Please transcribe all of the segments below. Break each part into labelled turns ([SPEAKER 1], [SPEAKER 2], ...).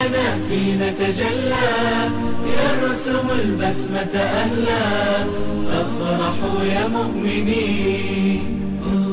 [SPEAKER 1] أنا حين تجلى يرسم البسمة أهلا أفرحوا يا مؤمنين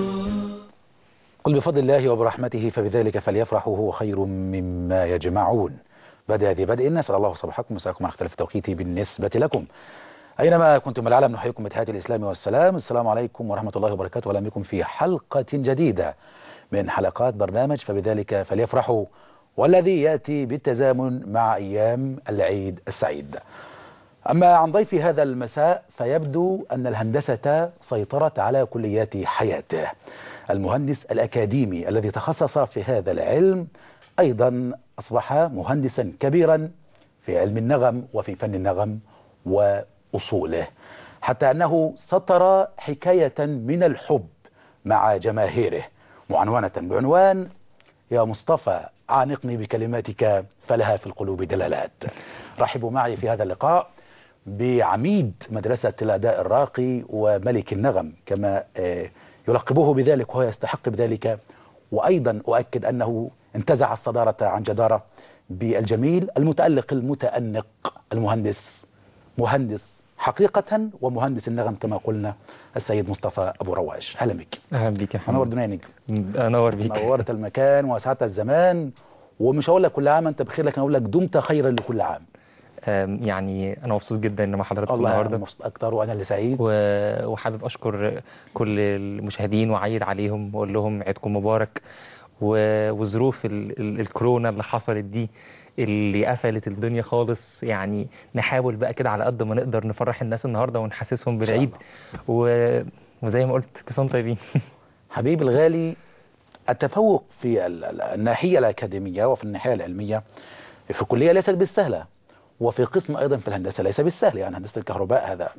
[SPEAKER 2] قل بفضل الله وبرحمته فبذلك فليفرحوا هو خير مما يجمعون بدأ ذي بدء نسأل الله صباحكم ومساكم على اختلاف التوقيت بالنسبة لكم أينما كنتم من العالم نحييكم بتحيات الإسلام والسلام السلام عليكم ورحمة الله وبركاته وأهلا بكم في حلقة جديدة من حلقات برنامج فبذلك فليفرحوا والذي يأتي بالتزامن مع أيام العيد السعيد أما عن ضيف هذا المساء فيبدو أن الهندسة سيطرت على كليات حياته المهندس الأكاديمي الذي تخصص في هذا العلم أيضا أصبح مهندسا كبيرا في علم النغم وفي فن النغم وأصوله حتى أنه سطر حكاية من الحب مع جماهيره معنونة بعنوان يا مصطفى عانقني بكلماتك فلها في القلوب دلالات رحبوا معي في هذا اللقاء بعميد مدرسة الأداء الراقي وملك النغم كما يلقبوه بذلك وهو يستحق بذلك وأيضا أؤكد أنه انتزع الصدارة عن جدارة بالجميل المتألق المتأنق المهندس مهندس حقيقة ومهندس النغم كما قلنا السيد مصطفى أبو رواش أهلا بك
[SPEAKER 3] اهلا بيك يا
[SPEAKER 2] منور
[SPEAKER 3] محمد
[SPEAKER 2] دنيا نجم
[SPEAKER 3] انور بيك
[SPEAKER 2] نورت المكان وسعدت الزمان ومش هقول لك كل عام انت بخير لكن اقول لك دمت خيرا لكل عام
[SPEAKER 3] آم، يعني انا مبسوط جدا ان مع حضرتك
[SPEAKER 2] الله
[SPEAKER 3] النهارده
[SPEAKER 2] مبسوط اكتر وانا اللي سعيد
[SPEAKER 3] و- وحابب اشكر كل المشاهدين واعيد عليهم واقول لهم عيدكم مبارك و- وظروف ال- ال- الكورونا اللي حصلت دي اللي قفلت الدنيا خالص يعني نحاول بقى كده على قد ما نقدر نفرح الناس النهارده ونحسسهم
[SPEAKER 2] إن شاء
[SPEAKER 3] بالعيد و... وزي ما قلت كل سنه وانتم طيبين
[SPEAKER 2] حبيبي الغالي التفوق في ال- ال- الناحية الأكاديمية وفي الناحية العلمية في كلية ليست بالسهلة وفي قسم أيضا في الهندسة ليس بالسهل يعني هندسة الكهرباء هذا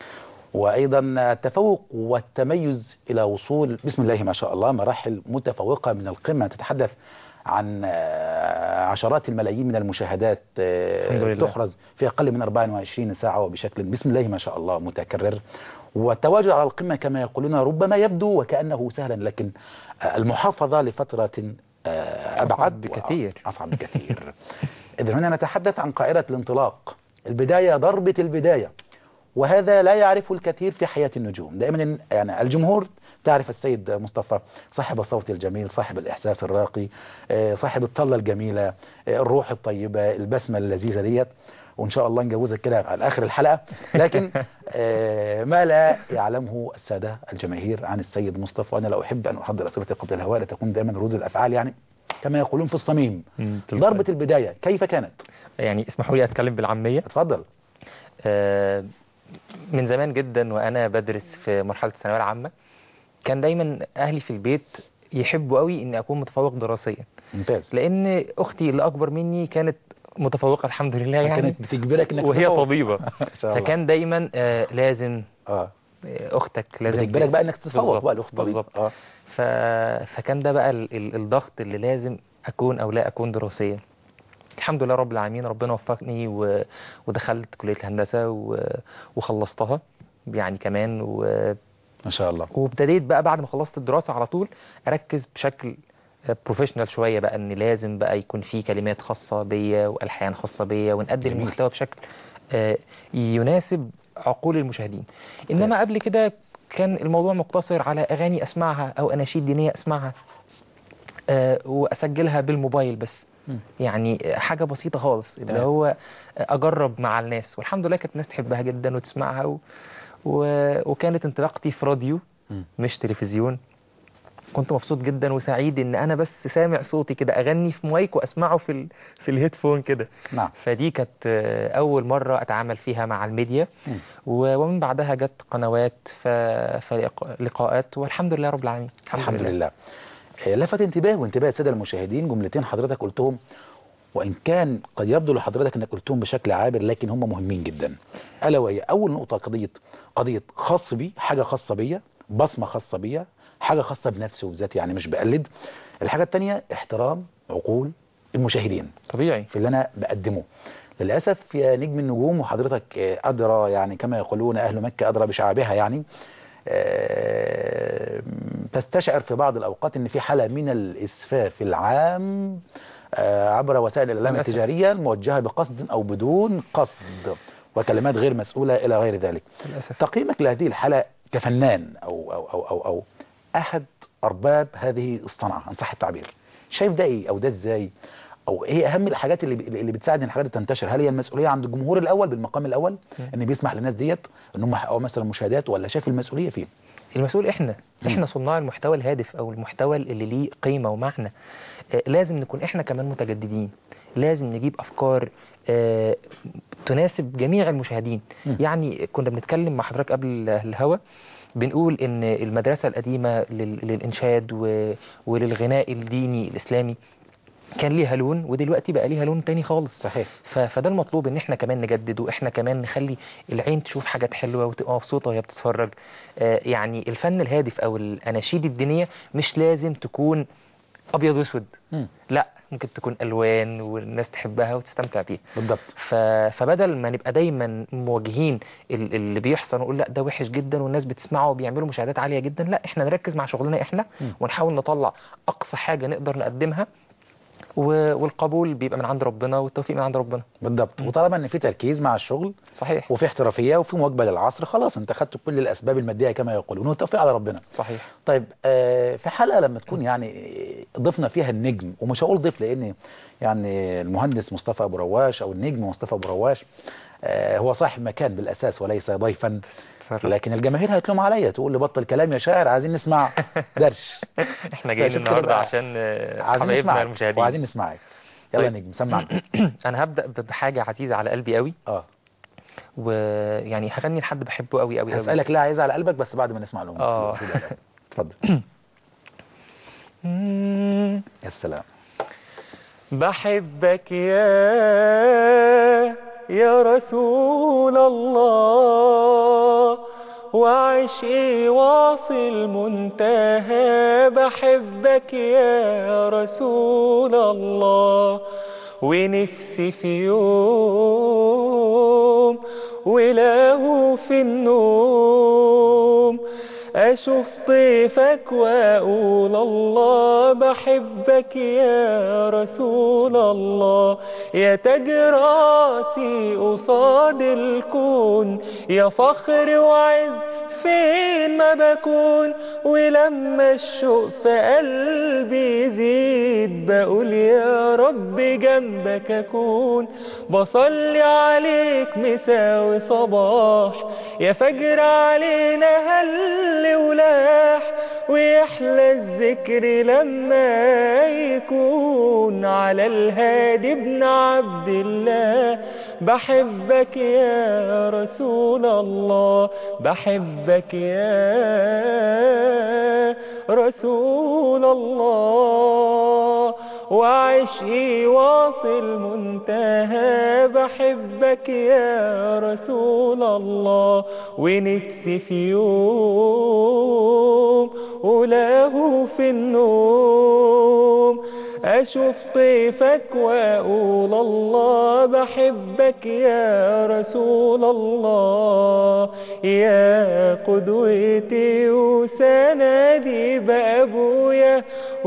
[SPEAKER 2] وأيضا التفوق والتميز إلى وصول بسم الله ما شاء الله مراحل متفوقة من القمة تتحدث عن آه، عشرات الملايين من المشاهدات آه،
[SPEAKER 3] الحمد لله.
[SPEAKER 2] تحرز في أقل من 24 ساعة وبشكل بسم الله ما شاء الله متكرر والتواجد على القمة كما يقولون ربما يبدو وكأنه سهلا لكن آه، المحافظة لفترة آه، أبعد
[SPEAKER 3] أصعب بكثير.
[SPEAKER 2] أصعب بكثير إذن هنا نتحدث عن قائرة الانطلاق البداية ضربة البداية وهذا لا يعرفه الكثير في حياة النجوم دائما يعني الجمهور تعرف السيد مصطفى صاحب الصوت الجميل صاحب الإحساس الراقي آه، صاحب الطلة الجميلة آه، الروح الطيبة البسمة اللذيذة ديت وإن شاء الله نجوزك كده على آخر الحلقة لكن آه، ما لا يعلمه السادة الجماهير عن السيد مصطفى وأنا لا أحب أن أحضر أسئلتي قبل الهواء لتكون دائما ردود الأفعال يعني كما يقولون في الصميم
[SPEAKER 3] مم،
[SPEAKER 2] ضربة البداية كيف كانت؟
[SPEAKER 3] يعني اسمحوا لي اتكلم بالعاميه
[SPEAKER 2] اتفضل
[SPEAKER 3] آه، من زمان جدا وانا بدرس في مرحله الثانويه العامه كان دايما اهلي في البيت يحبوا قوي اني اكون متفوق دراسيا
[SPEAKER 2] ممتاز
[SPEAKER 3] لان اختي اللي اكبر مني كانت متفوقه الحمد لله يعني
[SPEAKER 2] كانت بتجبرك انك
[SPEAKER 3] وهي
[SPEAKER 2] تتفوق.
[SPEAKER 3] طبيبه
[SPEAKER 2] ان شاء الله
[SPEAKER 3] فكان دايما آه، لازم
[SPEAKER 2] اه
[SPEAKER 3] آه، اختك لازم
[SPEAKER 2] بتجبرك بقى انك تتفوق
[SPEAKER 3] بالظبط،
[SPEAKER 2] بقى الاخت طبيب.
[SPEAKER 3] بالظبط.
[SPEAKER 2] اه
[SPEAKER 3] ف... فكان ده بقى ال... ال- الضغط اللي لازم اكون او لا اكون دراسيا الحمد لله رب العالمين ربنا وفقني و... ودخلت كليه الهندسه و... وخلصتها يعني كمان و...
[SPEAKER 2] ما شاء الله
[SPEAKER 3] وابتديت بقى بعد ما خلصت الدراسة على طول أركز بشكل بروفيشنال شوية بقى إن لازم بقى يكون في كلمات خاصة بيا وألحان خاصة بيا ونقدم
[SPEAKER 2] جميل.
[SPEAKER 3] المحتوى بشكل آه، يناسب عقول المشاهدين إنما
[SPEAKER 2] ممتاز.
[SPEAKER 3] قبل كده كان الموضوع مقتصر على أغاني أسمعها أو أناشيد دينية أسمعها آه، وأسجلها بالموبايل بس
[SPEAKER 2] مم.
[SPEAKER 3] يعني حاجة بسيطة خالص اللي
[SPEAKER 2] تمام.
[SPEAKER 3] هو أجرب مع الناس والحمد لله كانت الناس تحبها جدا وتسمعها و... و... وكانت انطلاقتي في راديو
[SPEAKER 2] مم.
[SPEAKER 3] مش تلفزيون كنت مبسوط جدا وسعيد ان انا بس سامع صوتي كده اغني في مايك واسمعه في ال... في الهيدفون كده
[SPEAKER 2] نعم
[SPEAKER 3] فدي كانت آه، اول مره اتعامل فيها مع الميديا
[SPEAKER 2] مم.
[SPEAKER 3] و- ومن بعدها جت قنوات ف... فلقاءات والحمد لله رب العالمين
[SPEAKER 2] الحمد لله آه، لفت انتباه وانتباه الساده المشاهدين جملتين حضرتك قلتهم وان كان قد يبدو لحضرتك انك قلتهم بشكل عابر لكن هم مهمين جدا الا وهي اول نقطه قضيه قضيه خاص بي حاجه خاصه بيا بصمه خاصه بيا حاجه خاصه بنفسي وبذاتي يعني مش بقلد الحاجه الثانيه احترام عقول المشاهدين
[SPEAKER 3] طبيعي
[SPEAKER 2] في اللي انا بقدمه للاسف يا نجم النجوم وحضرتك آه، ادرى يعني كما يقولون اهل مكه ادرى بشعبها يعني آه، تستشعر في بعض الاوقات ان في حاله من الاسفاف العام آه، عبر وسائل الاعلام
[SPEAKER 3] للأسف.
[SPEAKER 2] التجاريه الموجهه بقصد او بدون قصد وكلمات غير مسؤوله الى غير ذلك
[SPEAKER 3] للاسف
[SPEAKER 2] تقييمك لهذه الحالة كفنان أو, أو, أو, أو, أو أحد أرباب هذه الصنعة إن صح التعبير شايف ده إيه أو ده إزاي أو إيه أهم الحاجات اللي اللي بتساعد إن الحاجات دي تنتشر هل هي المسؤولية عند الجمهور الأول بالمقام الأول إن بيسمح للناس ديت إن هم يحققوا مثلا مشاهدات ولا شايف المسؤولية فين
[SPEAKER 3] المسؤول احنا احنا صناع المحتوى الهادف او المحتوى اللي ليه قيمه ومعنى آه، لازم نكون احنا كمان متجددين لازم نجيب افكار آه، تناسب جميع المشاهدين
[SPEAKER 2] مم.
[SPEAKER 3] يعني كنا بنتكلم مع حضرتك قبل الهوا بنقول ان المدرسه القديمه لل- للانشاد و- وللغناء الديني الاسلامي كان ليها لون ودلوقتي بقى ليها لون تاني خالص
[SPEAKER 2] صحيح
[SPEAKER 3] ف- فده المطلوب ان احنا كمان نجدد واحنا كمان نخلي العين تشوف حاجات حلوه وتبقى مبسوطه وهي بتتفرج آه، يعني الفن الهادف او الاناشيد الدينيه مش لازم تكون ابيض واسود
[SPEAKER 2] مم.
[SPEAKER 3] لا ممكن تكون الوان والناس تحبها وتستمتع بيها
[SPEAKER 2] بالضبط
[SPEAKER 3] ف... فبدل ما نبقى دايما موجهين ال- اللي بيحصل ونقول لا ده وحش جدا والناس بتسمعه وبيعملوا مشاهدات عاليه جدا لا احنا نركز مع شغلنا احنا
[SPEAKER 2] مم.
[SPEAKER 3] ونحاول نطلع اقصى حاجه نقدر نقدمها و... والقبول بيبقى من عند ربنا والتوفيق من عند ربنا
[SPEAKER 2] بالضبط وطالما ان في تركيز مع الشغل
[SPEAKER 3] صحيح
[SPEAKER 2] وفي احترافيه وفي مواكبه للعصر خلاص انت خدت كل الاسباب الماديه كما يقولون والتوفيق على ربنا
[SPEAKER 3] صحيح
[SPEAKER 2] طيب آه، في حلقة لما تكون يعني ضفنا فيها النجم ومش هقول ضيف لأن يعني المهندس مصطفى أبو رواش أو النجم مصطفى أبو رواش آه، هو صاحب مكان بالأساس وليس ضيفا
[SPEAKER 3] اتفرج.
[SPEAKER 2] لكن الجماهير هتلوم عليا تقول لي بطل كلام يا شاعر عايزين نسمع درش
[SPEAKER 3] احنا جايين
[SPEAKER 2] فعشان كده
[SPEAKER 3] النهارده
[SPEAKER 2] بقى
[SPEAKER 3] عشان آه،
[SPEAKER 2] عايزين
[SPEAKER 3] حبايبنا
[SPEAKER 2] نسمعك
[SPEAKER 3] المشاهدين
[SPEAKER 2] وعايزين نسمعك يلا يا
[SPEAKER 3] طيب.
[SPEAKER 2] نجم سمعنا
[SPEAKER 3] انا هبدا ب- بحاجه عزيزه على قلبي قوي
[SPEAKER 2] اه
[SPEAKER 3] ويعني هغني لحد بحبه قوي قوي قوي
[SPEAKER 2] هسألك لا عايز على قلبك بس بعد ما نسمع الأغنية
[SPEAKER 3] آه.
[SPEAKER 2] اتفضل
[SPEAKER 3] مم.
[SPEAKER 2] يا سلام
[SPEAKER 3] بحبك يا يا رسول الله وعشقي واصل منتهى بحبك يا رسول الله ونفسي في يوم وله في النوم أشوف طيفك وأقول الله بحبك يا رسول الله يا تاج راسي قصاد الكون يا فخر وعز فين ما بكون ولما الشوق في قلبي يزيد بقول يا رب جنبك أكون بصلي عليك مساوي صباح يا فجر علينا هل ولاح ويحلى الذكر لما يكون على الهادي ابن عبد الله بحبك يا رسول الله بحبك يا رسول الله وعشقي واصل منتهى بحبك يا رسول الله ونفسي في يوم وله في النوم أشوف طيفك وأقول الله بحبك يا رسول الله يا قدوتي وسندي بأبويا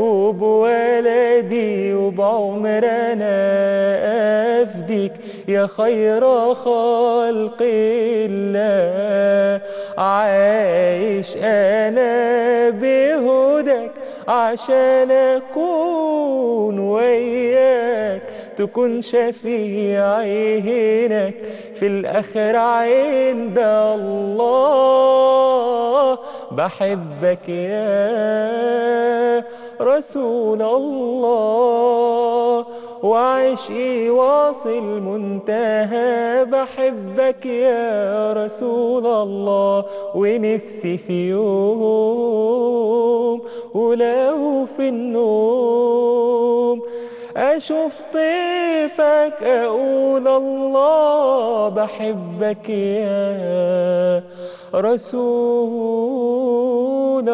[SPEAKER 3] وبولدي وبعمر أنا أفديك يا خير خلق الله عايش أنا بهدك عشان أكون وياك تكون شفيعي هناك في الآخر عند الله بحبك يا رسول الله وعشقي واصل منتهى بحبك يا رسول الله ونفسي في يوم ولو في النوم أشوف طيفك أقول الله بحبك يا رسول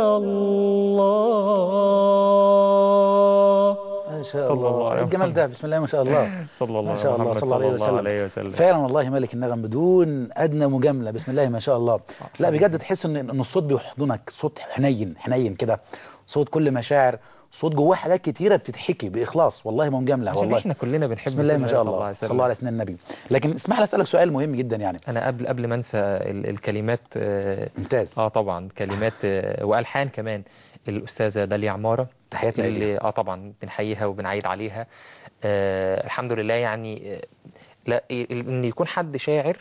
[SPEAKER 3] الله
[SPEAKER 2] ما شاء
[SPEAKER 3] صلى الله
[SPEAKER 2] الله
[SPEAKER 3] عليه
[SPEAKER 2] إيه الجمال
[SPEAKER 3] وسلم.
[SPEAKER 2] ده بسم الله ما شاء الله
[SPEAKER 3] صلى الله
[SPEAKER 2] ما شاء الله
[SPEAKER 3] محمد
[SPEAKER 2] صلى الله عليه
[SPEAKER 3] صلى الله
[SPEAKER 2] وسلم.
[SPEAKER 3] عليه وسلم
[SPEAKER 2] فعلا والله ملك النغم بدون ادنى مجامله بسم الله ما شاء الله لا بجد تحس ان ان الصوت بيحضنك صوت حنين حنين كده صوت كل مشاعر صوت جواه حاجات كتيره بتتحكي باخلاص والله ما مجامله
[SPEAKER 3] عشان
[SPEAKER 2] والله
[SPEAKER 3] احنا كلنا بنحب
[SPEAKER 2] بسم الله ما
[SPEAKER 3] سيدنا
[SPEAKER 2] شاء
[SPEAKER 3] صلى
[SPEAKER 2] الله
[SPEAKER 3] عليه
[SPEAKER 2] صلى الله عليه
[SPEAKER 3] وسلم.
[SPEAKER 2] وسلم النبي لكن اسمح لي اسالك سؤال مهم جدا يعني
[SPEAKER 3] انا قبل قبل ما انسى ال- الكلمات آه،
[SPEAKER 2] ممتاز
[SPEAKER 3] اه طبعا كلمات آه، والحان كمان الاستاذه داليا عماره
[SPEAKER 2] تحياتنا
[SPEAKER 3] اللي
[SPEAKER 2] ليها
[SPEAKER 3] اه طبعا بنحييها وبنعيد عليها آه الحمد لله يعني آه، لا ال- ان يكون حد شاعر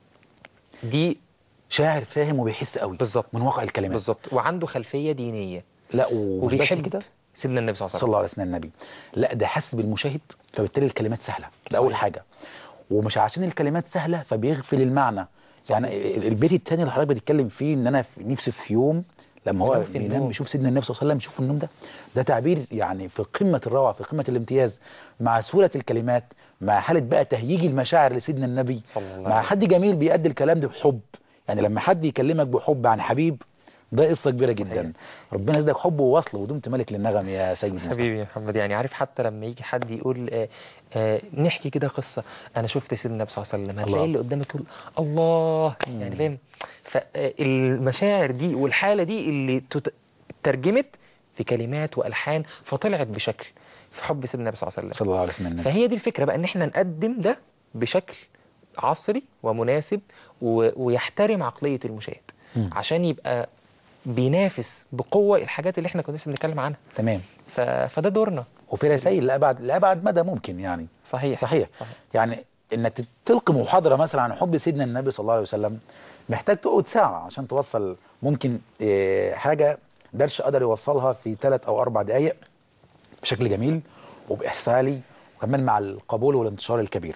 [SPEAKER 3] دي
[SPEAKER 2] شاعر فاهم وبيحس قوي
[SPEAKER 3] بالظبط
[SPEAKER 2] من واقع الكلمات
[SPEAKER 3] بالظبط وعنده خلفيه دينيه
[SPEAKER 2] لا ومش بس
[SPEAKER 3] وبيحب
[SPEAKER 2] كده
[SPEAKER 3] سيدنا النبي صلى الله عليه
[SPEAKER 2] صلى
[SPEAKER 3] وسلم
[SPEAKER 2] الله عليه وسلم النبي لا ده حس بالمشاهد فبالتالي الكلمات سهله ده اول
[SPEAKER 3] صحيح.
[SPEAKER 2] حاجه ومش عشان الكلمات سهله فبيغفل المعنى يعني ال- البيت الثاني اللي حضرتك بتتكلم فيه ان انا في- نفسي في يوم لما هو
[SPEAKER 3] ينام في
[SPEAKER 2] بينام
[SPEAKER 3] النوم.
[SPEAKER 2] بيشوف سيدنا النبي صلى الله عليه وسلم يشوف النوم ده ده تعبير يعني في قمه الروعه في قمه الامتياز مع سهوله الكلمات مع حاله بقى تهييج المشاعر لسيدنا النبي
[SPEAKER 3] صلى الله
[SPEAKER 2] مع
[SPEAKER 3] عليه
[SPEAKER 2] حد جميل بيأدي الكلام ده بحب يعني لما حد يكلمك بحب عن حبيب ده قصه كبيره جدا
[SPEAKER 3] صحيح.
[SPEAKER 2] ربنا يزيدك حب ووصل ودمت ملك للنغم يا سيد مصطفى
[SPEAKER 3] حبيبي يا محمد يعني عارف حتى لما يجي حد يقول آه آه نحكي كده قصة أنا شفت سيدنا النبي صلى الله عليه وسلم
[SPEAKER 2] الله.
[SPEAKER 3] هتلاقي اللي قدامك يقول الله
[SPEAKER 2] مم.
[SPEAKER 3] يعني فاهم فالمشاعر دي والحالة دي اللي تت- ترجمت في كلمات وألحان فطلعت بشكل في حب سيدنا النبي صلى الله عليه وسلم
[SPEAKER 2] صلى الله عليه وسلم
[SPEAKER 3] فهي دي الفكرة بقى ان احنا نقدم ده بشكل عصري ومناسب و... ويحترم عقلية المشاهد
[SPEAKER 2] مم.
[SPEAKER 3] عشان يبقى بينافس بقوة الحاجات اللي احنا كنا لسه بنتكلم عنها
[SPEAKER 2] تمام
[SPEAKER 3] ف... فده دورنا
[SPEAKER 2] وفي رسائل لأبعد لأبعد مدى ممكن يعني
[SPEAKER 3] صحيح
[SPEAKER 2] صحيح
[SPEAKER 3] صحيح.
[SPEAKER 2] يعني انك تلقي محاضرة مثلا عن حب سيدنا النبي صلى الله عليه وسلم محتاج تقعد ساعة عشان توصل ممكن آه، حاجة درش قدر يوصلها في ثلاث او اربع دقائق بشكل جميل وبإحسالي وكمان مع القبول والانتشار الكبير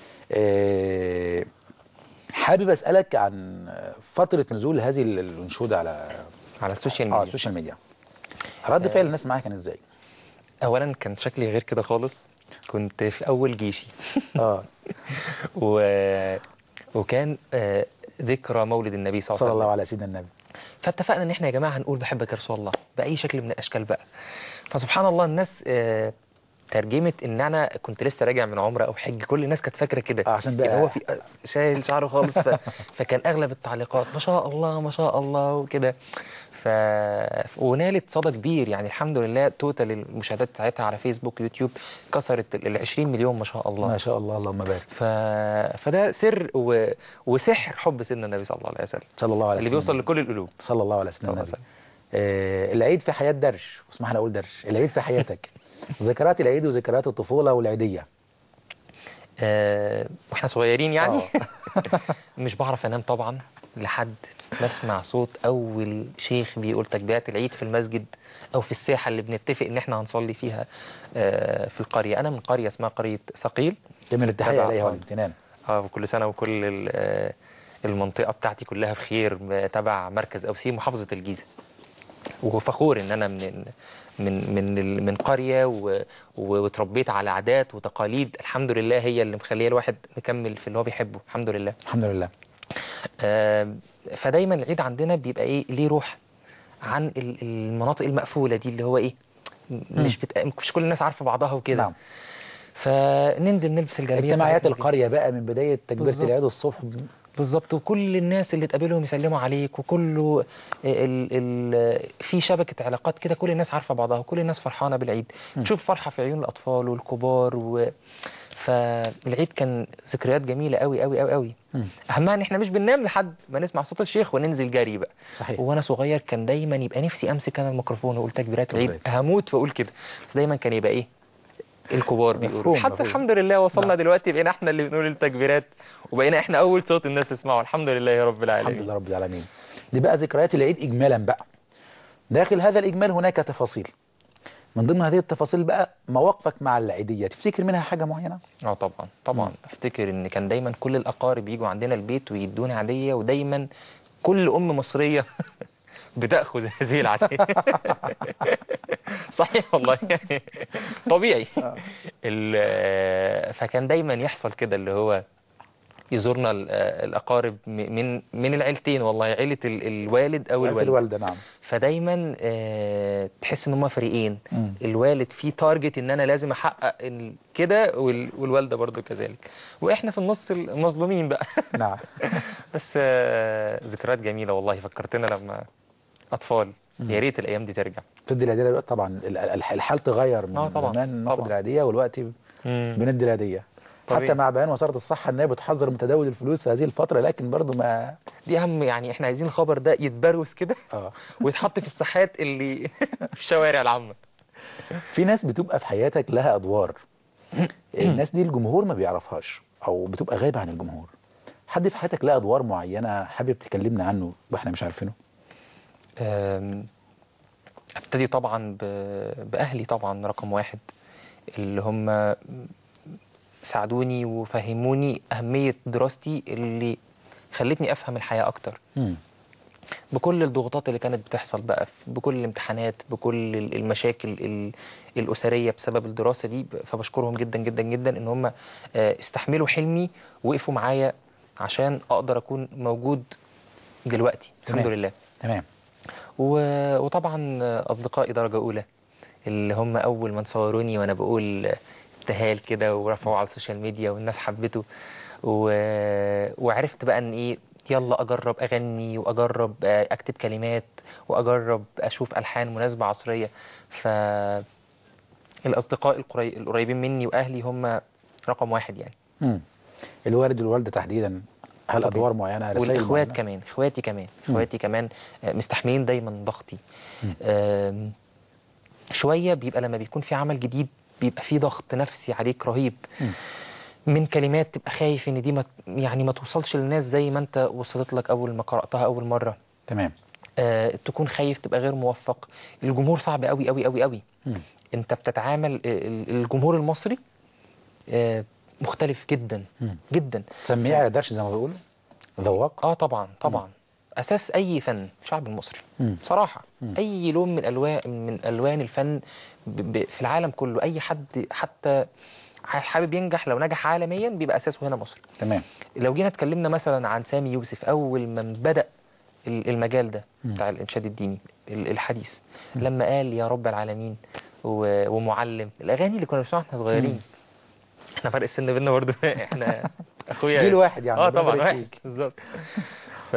[SPEAKER 2] آه، حابب أسألك عن فترة نزول هذه الانشودة على
[SPEAKER 3] على السوشيال
[SPEAKER 2] اه
[SPEAKER 3] ميديا
[SPEAKER 2] السوشيال ميديا رد
[SPEAKER 3] آه.
[SPEAKER 2] فعل الناس معاك كان ازاي؟
[SPEAKER 3] اولا كان شكلي غير كده خالص كنت في اول جيشي
[SPEAKER 2] اه
[SPEAKER 3] و... وكان آه، ذكرى مولد النبي صلى الله
[SPEAKER 2] صلى
[SPEAKER 3] عليه
[SPEAKER 2] الله
[SPEAKER 3] وسلم
[SPEAKER 2] على سيدنا النبي
[SPEAKER 3] فاتفقنا ان احنا يا جماعه هنقول بحبك يا رسول الله باي شكل من الاشكال بقى فسبحان الله الناس آه، ترجمت ان انا كنت لسه راجع من عمره او حج كل الناس كانت فاكره كده
[SPEAKER 2] آه، عشان بقى-
[SPEAKER 3] يبقى هو في آه، شايل شعره خالص ف... فكان اغلب التعليقات ما شاء الله ما شاء الله وكده ف... ونالت صدى كبير يعني الحمد لله توتال المشاهدات بتاعتها على فيسبوك يوتيوب كسرت ال 20 مليون ما شاء الله
[SPEAKER 2] ما شاء الله اللهم بارك
[SPEAKER 3] ف... فده سر و... وسحر حب سيدنا النبي صلى الله عليه وسلم
[SPEAKER 2] صلى الله عليه
[SPEAKER 3] اللي
[SPEAKER 2] وسلم
[SPEAKER 3] بيوصل لكل القلوب
[SPEAKER 2] صلى الله على سيدنا
[SPEAKER 3] صلى الله
[SPEAKER 2] النبي
[SPEAKER 3] عليه
[SPEAKER 2] آه العيد في حياة درش واسمح لي اقول درش العيد في حياتك ذكريات العيد وذكريات الطفولة والعيدية
[SPEAKER 3] آه، واحنا صغيرين يعني
[SPEAKER 2] آه.
[SPEAKER 3] مش بعرف انام طبعا لحد ما اسمع صوت اول شيخ بيقول تكبيرات العيد في المسجد او في الساحه اللي بنتفق ان احنا هنصلي فيها آه، في القريه انا من قريه اسمها قريه ثقيل
[SPEAKER 2] جميل التحية
[SPEAKER 3] تبع
[SPEAKER 2] عليها
[SPEAKER 3] آه.
[SPEAKER 2] والامتنان
[SPEAKER 3] اه وكل سنه وكل ال- آه، المنطقه بتاعتي كلها بخير م- تبع مركز اوسيم محافظه الجيزه وفخور ان انا من من من ال- من قريه و- و- واتربيت على عادات وتقاليد الحمد لله هي اللي مخليه الواحد مكمل في اللي هو بيحبه الحمد لله
[SPEAKER 2] الحمد لله
[SPEAKER 3] آه، فدايما العيد عندنا بيبقى ايه ليه روح عن ال- المناطق المقفوله دي اللي هو ايه مش بت... مش كل الناس عارفه بعضها وكده
[SPEAKER 2] نعم
[SPEAKER 3] فننزل نلبس الجلابيه
[SPEAKER 2] اجتماعيات
[SPEAKER 3] بتاعتنا دي.
[SPEAKER 2] القرية بقى من بداية تكبيرة
[SPEAKER 3] بالظبط.
[SPEAKER 2] العيد الصبح
[SPEAKER 3] بالظبط وكل الناس اللي تقابلهم يسلموا عليك وكله ال ال في شبكة علاقات كده كل الناس عارفة بعضها وكل الناس فرحانة بالعيد
[SPEAKER 2] م.
[SPEAKER 3] تشوف فرحة في عيون الأطفال والكبار و... فالعيد كان ذكريات جميلة قوي قوي قوي قوي
[SPEAKER 2] مم.
[SPEAKER 3] أهمها إن إحنا مش بننام لحد ما نسمع صوت الشيخ وننزل جري بقى
[SPEAKER 2] صحيح
[SPEAKER 3] وانا صغير كان دايما يبقى نفسي امسك انا الميكروفون واقول تكبيرات العيد
[SPEAKER 2] بالظبط.
[SPEAKER 3] هموت واقول كده بس دايما كان يبقى ايه الكبار بيقولوا
[SPEAKER 2] مفهوم،
[SPEAKER 3] حتى
[SPEAKER 2] مفهوم.
[SPEAKER 3] الحمد لله وصلنا
[SPEAKER 2] نعم.
[SPEAKER 3] دلوقتي بقينا احنا اللي بنقول التكبيرات وبقينا احنا اول صوت الناس تسمعه الحمد لله يا رب العالمين
[SPEAKER 2] الحمد لله رب العالمين دي بقى ذكريات العيد إجمالا بقى داخل هذا الإجمال هناك تفاصيل من ضمن هذه التفاصيل بقى مواقفك مع العيدية تفتكر منها حاجة معينة؟
[SPEAKER 3] اه طبعا طبعا
[SPEAKER 2] مم.
[SPEAKER 3] افتكر ان كان دايما كل الاقارب يجوا عندنا البيت ويدونا عاديه ودايما كل ام مصريه بتاخذ هذه العاديه صحيح والله يعني طبيعي
[SPEAKER 2] آه.
[SPEAKER 3] ال- فكان دايما يحصل كده اللي هو يزورنا ال- الاقارب م- من من العيلتين والله عيله ال- الوالد او
[SPEAKER 2] في
[SPEAKER 3] الوالد
[SPEAKER 2] الوالدة نعم
[SPEAKER 3] فدايما آه، تحس ان هم فريقين
[SPEAKER 2] مم.
[SPEAKER 3] الوالد فيه تارجت ان انا لازم احقق ال- كده وال- والوالده برضو كذلك واحنا في النص المظلومين بقى
[SPEAKER 2] نعم
[SPEAKER 3] بس آه، ذكريات جميله والله فكرتنا لما اطفال يا ريت الايام دي ترجع
[SPEAKER 2] بتدي الهديه دلوقتي طبعا ال- ال- الحال تغير من
[SPEAKER 3] آه طبعا،
[SPEAKER 2] زمان ناخد
[SPEAKER 3] طبعا.
[SPEAKER 2] الهديه والوقت بندي الهديه
[SPEAKER 3] طبيعي.
[SPEAKER 2] حتى مع بيان وزاره الصحه ان هي بتحذر من تداول الفلوس في هذه الفتره لكن برضو ما
[SPEAKER 3] دي اهم يعني احنا عايزين الخبر ده يتبروز كده
[SPEAKER 2] اه
[SPEAKER 3] ويتحط في الساحات اللي في الشوارع العامه
[SPEAKER 2] في ناس بتبقى في حياتك لها ادوار الناس دي الجمهور ما بيعرفهاش او بتبقى غايبه عن الجمهور حد في حياتك له ادوار معينه حابب تكلمنا عنه واحنا مش عارفينه
[SPEAKER 3] أم، ابتدي طبعا ب- باهلي طبعا رقم واحد اللي هم ساعدوني وفهموني اهميه دراستي اللي خلتني افهم الحياه اكتر
[SPEAKER 2] مم.
[SPEAKER 3] بكل الضغوطات اللي كانت بتحصل بقى بكل الامتحانات بكل ال- المشاكل ال- الأسرية بسبب الدراسة دي فبشكرهم جدا جدا جدا ان هم آه، استحملوا حلمي وقفوا معايا عشان اقدر اكون موجود دلوقتي الحمد
[SPEAKER 2] تمام.
[SPEAKER 3] لله
[SPEAKER 2] تمام
[SPEAKER 3] و- وطبعا اصدقائي درجة اولى اللي هم اول ما صوروني وانا بقول ابتهال كده ورفعوه على السوشيال ميديا والناس حبته و... وعرفت بقى ان ايه يلا اجرب اغني واجرب آه، اكتب كلمات واجرب اشوف الحان مناسبة عصرية ف الاصدقاء القري... القريبين مني واهلي هم رقم واحد يعني
[SPEAKER 2] مم. الوالد والوالده تحديدا هل
[SPEAKER 3] طبيعي.
[SPEAKER 2] ادوار معينه رسائل
[SPEAKER 3] والاخوات
[SPEAKER 2] معينة؟
[SPEAKER 3] كمان اخواتي كمان
[SPEAKER 2] مم.
[SPEAKER 3] اخواتي كمان آه، مستحملين دايما ضغطي
[SPEAKER 2] مم.
[SPEAKER 3] آم، شويه بيبقى لما بيكون في عمل جديد بيبقى في ضغط نفسي عليك رهيب
[SPEAKER 2] مم.
[SPEAKER 3] من كلمات تبقى خايف ان دي ما يعني ما توصلش للناس زي ما انت وصلت لك اول ما قراتها اول مره
[SPEAKER 2] تمام
[SPEAKER 3] آه، تكون خايف تبقى غير موفق الجمهور صعب قوي قوي قوي قوي
[SPEAKER 2] مم.
[SPEAKER 3] انت بتتعامل ال- ال- الجمهور المصري آه، مختلف جدا
[SPEAKER 2] مم.
[SPEAKER 3] جدا
[SPEAKER 2] تسميه على درش زي ما بيقولوا ذواق
[SPEAKER 3] اه طبعا طبعا اساس اي فن الشعب المصري
[SPEAKER 2] مم.
[SPEAKER 3] صراحه
[SPEAKER 2] مم.
[SPEAKER 3] اي لون من الوان من الوان الفن ب... ب... في العالم كله اي حد حتى حابب ينجح لو نجح عالميا بيبقى اساسه هنا مصر
[SPEAKER 2] تمام
[SPEAKER 3] لو جينا اتكلمنا مثلا عن سامي يوسف اول من بدا ال- المجال ده
[SPEAKER 2] مم.
[SPEAKER 3] بتاع الانشاد الديني ال- الحديث لما قال يا رب العالمين و... ومعلم الاغاني اللي كنا بنسمعها واحنا صغيرين
[SPEAKER 2] مم.
[SPEAKER 3] احنا فرق السن بينا برضه احنا اخويا
[SPEAKER 2] جيل واحد يعني
[SPEAKER 3] اه
[SPEAKER 2] ربنا
[SPEAKER 3] طبعا
[SPEAKER 2] يبارك
[SPEAKER 3] واحد
[SPEAKER 2] فيك.
[SPEAKER 3] بالظبط ف...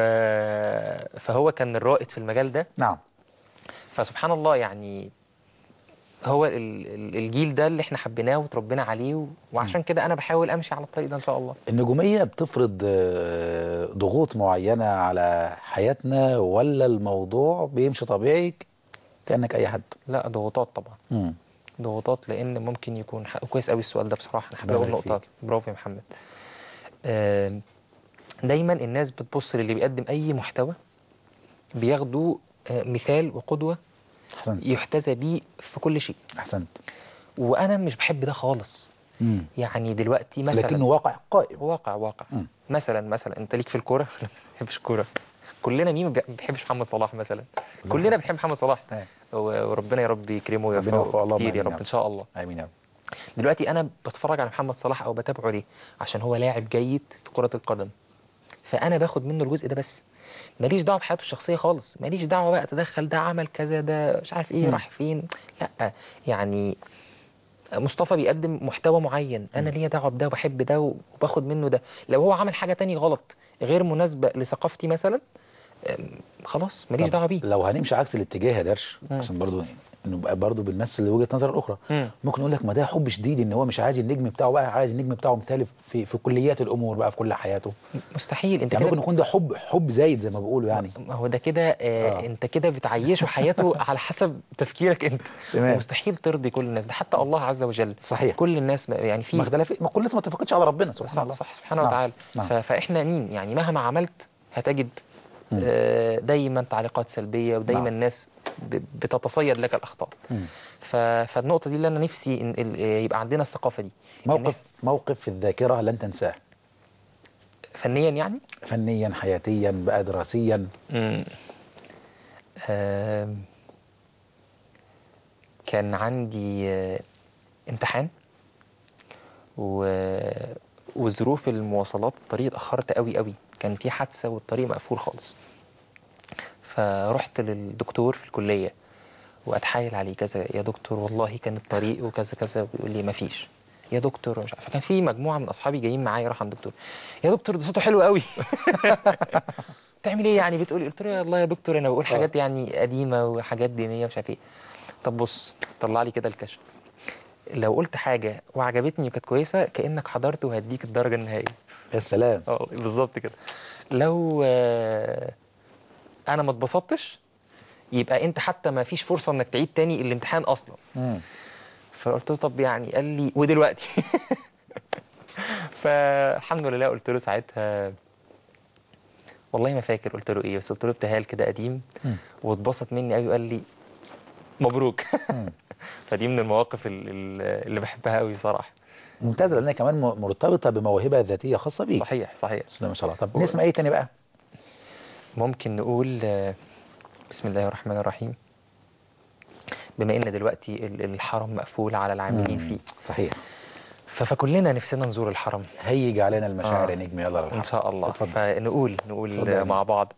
[SPEAKER 3] فهو كان الرائد في المجال ده
[SPEAKER 2] نعم
[SPEAKER 3] فسبحان الله يعني هو ال- ال- الجيل ده اللي احنا حبيناه وتربينا عليه و- وعشان كده انا بحاول امشي على الطريق ده ان شاء الله
[SPEAKER 2] النجومية بتفرض آه، ضغوط معينة على حياتنا ولا الموضوع بيمشي طبيعي كأنك أي حد
[SPEAKER 3] لا ضغوطات طبعا
[SPEAKER 2] مم.
[SPEAKER 3] ضغوطات لان ممكن يكون حق كويس قوي السؤال ده بصراحه انا حابب
[SPEAKER 2] الله
[SPEAKER 3] اقول
[SPEAKER 2] يبارك
[SPEAKER 3] نقطه برافو يا محمد آم، دايما الناس بتبص للي بيقدم اي محتوى بياخدوا آه، مثال وقدوه
[SPEAKER 2] أحسنت
[SPEAKER 3] يحتذى بيه في كل شيء
[SPEAKER 2] أحسنت
[SPEAKER 3] وانا مش بحب ده خالص
[SPEAKER 2] مم.
[SPEAKER 3] يعني دلوقتي مثلا
[SPEAKER 2] لكنه واقع قائم
[SPEAKER 3] واقع واقع
[SPEAKER 2] مم.
[SPEAKER 3] مثلا مثلا انت ليك في الكوره ما بتحبش الكوره كلنا مين ما بيحبش محمد صلاح مثلا كلنا بنحب محمد صلاح
[SPEAKER 2] تمام.
[SPEAKER 3] و- وربنا يا رب يكرمه
[SPEAKER 2] ربنا يوفقه،
[SPEAKER 3] ويوفقه
[SPEAKER 2] اللهم
[SPEAKER 3] كتير يا
[SPEAKER 2] آمين يا
[SPEAKER 3] رب
[SPEAKER 2] رب.
[SPEAKER 3] ان شاء الله
[SPEAKER 2] آمين يا رب
[SPEAKER 3] دلوقتي انا بتفرج على محمد صلاح او بتابعه ليه عشان هو لاعب جيد في كرة القدم فانا باخد منه الجزء ده بس ماليش دعوه بحياته الشخصيه خالص ماليش دعوه بقى اتدخل ده عمل كذا ده مش عارف ايه
[SPEAKER 2] مم.
[SPEAKER 3] راح فين لا يعني مصطفى بيقدم محتوى معين انا ليا دعوه بده وبحب ده وباخد منه ده لو هو عمل حاجه تاني غلط غير مناسبه لثقافتي مثلا أم، خلاص ماليش
[SPEAKER 2] طب
[SPEAKER 3] دعوه بيه
[SPEAKER 2] لو هنمشي عكس الاتجاه يا درش
[SPEAKER 3] مم.
[SPEAKER 2] عشان برضو نبقى برضو بنمثل وجهة نظر الأخرى
[SPEAKER 3] مم.
[SPEAKER 2] ممكن نقول لك ما ده حب شديد ان هو مش عايز النجم بتاعه بقى عايز النجم بتاعه مثالي في في كليات الامور بقى في كل حياته
[SPEAKER 3] مستحيل انت
[SPEAKER 2] يعني
[SPEAKER 3] كده
[SPEAKER 2] ممكن يكون ده حب حب زايد زي ما بيقولوا يعني
[SPEAKER 3] ما هو ده كده آه
[SPEAKER 2] آه.
[SPEAKER 3] انت كده بتعيشه حياته على حسب تفكيرك انت
[SPEAKER 2] تمام.
[SPEAKER 3] مستحيل ترضي كل الناس ده حتى الله عز وجل
[SPEAKER 2] صحيح
[SPEAKER 3] كل الناس ما- يعني في
[SPEAKER 2] ما اختلف ما كل الناس ما اتفقتش على ربنا سبحان
[SPEAKER 3] صح,
[SPEAKER 2] الله
[SPEAKER 3] صح سبحانه
[SPEAKER 2] نعم.
[SPEAKER 3] وتعالى
[SPEAKER 2] نعم.
[SPEAKER 3] ف- فاحنا مين يعني مهما عملت هتجد
[SPEAKER 2] مم.
[SPEAKER 3] آه، دايما تعليقات سلبيه ودايما
[SPEAKER 2] نعم.
[SPEAKER 3] الناس ب- بتتصيد لك الاخطاء
[SPEAKER 2] مم.
[SPEAKER 3] ف- فالنقطه دي اللي انا نفسي إن ال- يبقى عندنا الثقافه دي
[SPEAKER 2] موقف موقف في الذاكرة لن تنساه
[SPEAKER 3] فنيا يعني
[SPEAKER 2] فنيا حياتيا بقى دراسيا
[SPEAKER 3] مم. آم، كان عندي آه، امتحان و... وظروف المواصلات الطريق اتأخرت قوي قوي كان في حادثة والطريق مقفول خالص فرحت للدكتور في الكلية واتحايل عليه كذا يا دكتور والله كان الطريق وكذا كذا ويقول لي مفيش يا دكتور مش عارف فكان في مجموعه من اصحابي جايين معايا راح عند الدكتور يا دكتور ده صوته حلو قوي بتعمل ايه يعني بتقولي قلت له يا الله يا دكتور انا بقول حاجات يعني قديمه وحاجات دينيه مش عارف ايه طب بص طلع لي كده الكشف لو قلت حاجه وعجبتني وكانت كويسه كانك حضرت وهديك الدرجه النهائيه
[SPEAKER 2] يا سلام
[SPEAKER 3] اه بالظبط كده لو آه، انا ما اتبسطتش يبقى انت حتى ما فيش فرصه انك تعيد تاني الامتحان اصلا
[SPEAKER 2] مم.
[SPEAKER 3] فقلت له طب يعني قال لي ودلوقتي فالحمد لله قلت له ساعتها والله ما فاكر قلت له ايه بس قلت له ابتهال كده قديم
[SPEAKER 2] مم.
[SPEAKER 3] واتبسط مني قوي وقال لي مبروك
[SPEAKER 2] مم.
[SPEAKER 3] فدي من المواقف ال- ال- اللي بحبها قوي صراحه
[SPEAKER 2] ممتازه لانها كمان م- مرتبطه بموهبه ذاتيه خاصه بيك
[SPEAKER 3] صحيح صحيح
[SPEAKER 2] بسم الله ما شاء الله طب نسمع ايه تاني بقى
[SPEAKER 3] ممكن نقول آه، بسم الله الرحمن الرحيم بما ان دلوقتي ال- الحرم مقفول على العاملين
[SPEAKER 2] مم.
[SPEAKER 3] فيه
[SPEAKER 2] صحيح
[SPEAKER 3] ف- فكلنا نفسنا نزور الحرم
[SPEAKER 2] هيج علينا المشاعر
[SPEAKER 3] آه.
[SPEAKER 2] يا نجم يلا للحق.
[SPEAKER 3] ان شاء الله
[SPEAKER 2] اتفضل.
[SPEAKER 3] فنقول نقول
[SPEAKER 2] اتفضل يا
[SPEAKER 3] مع بعض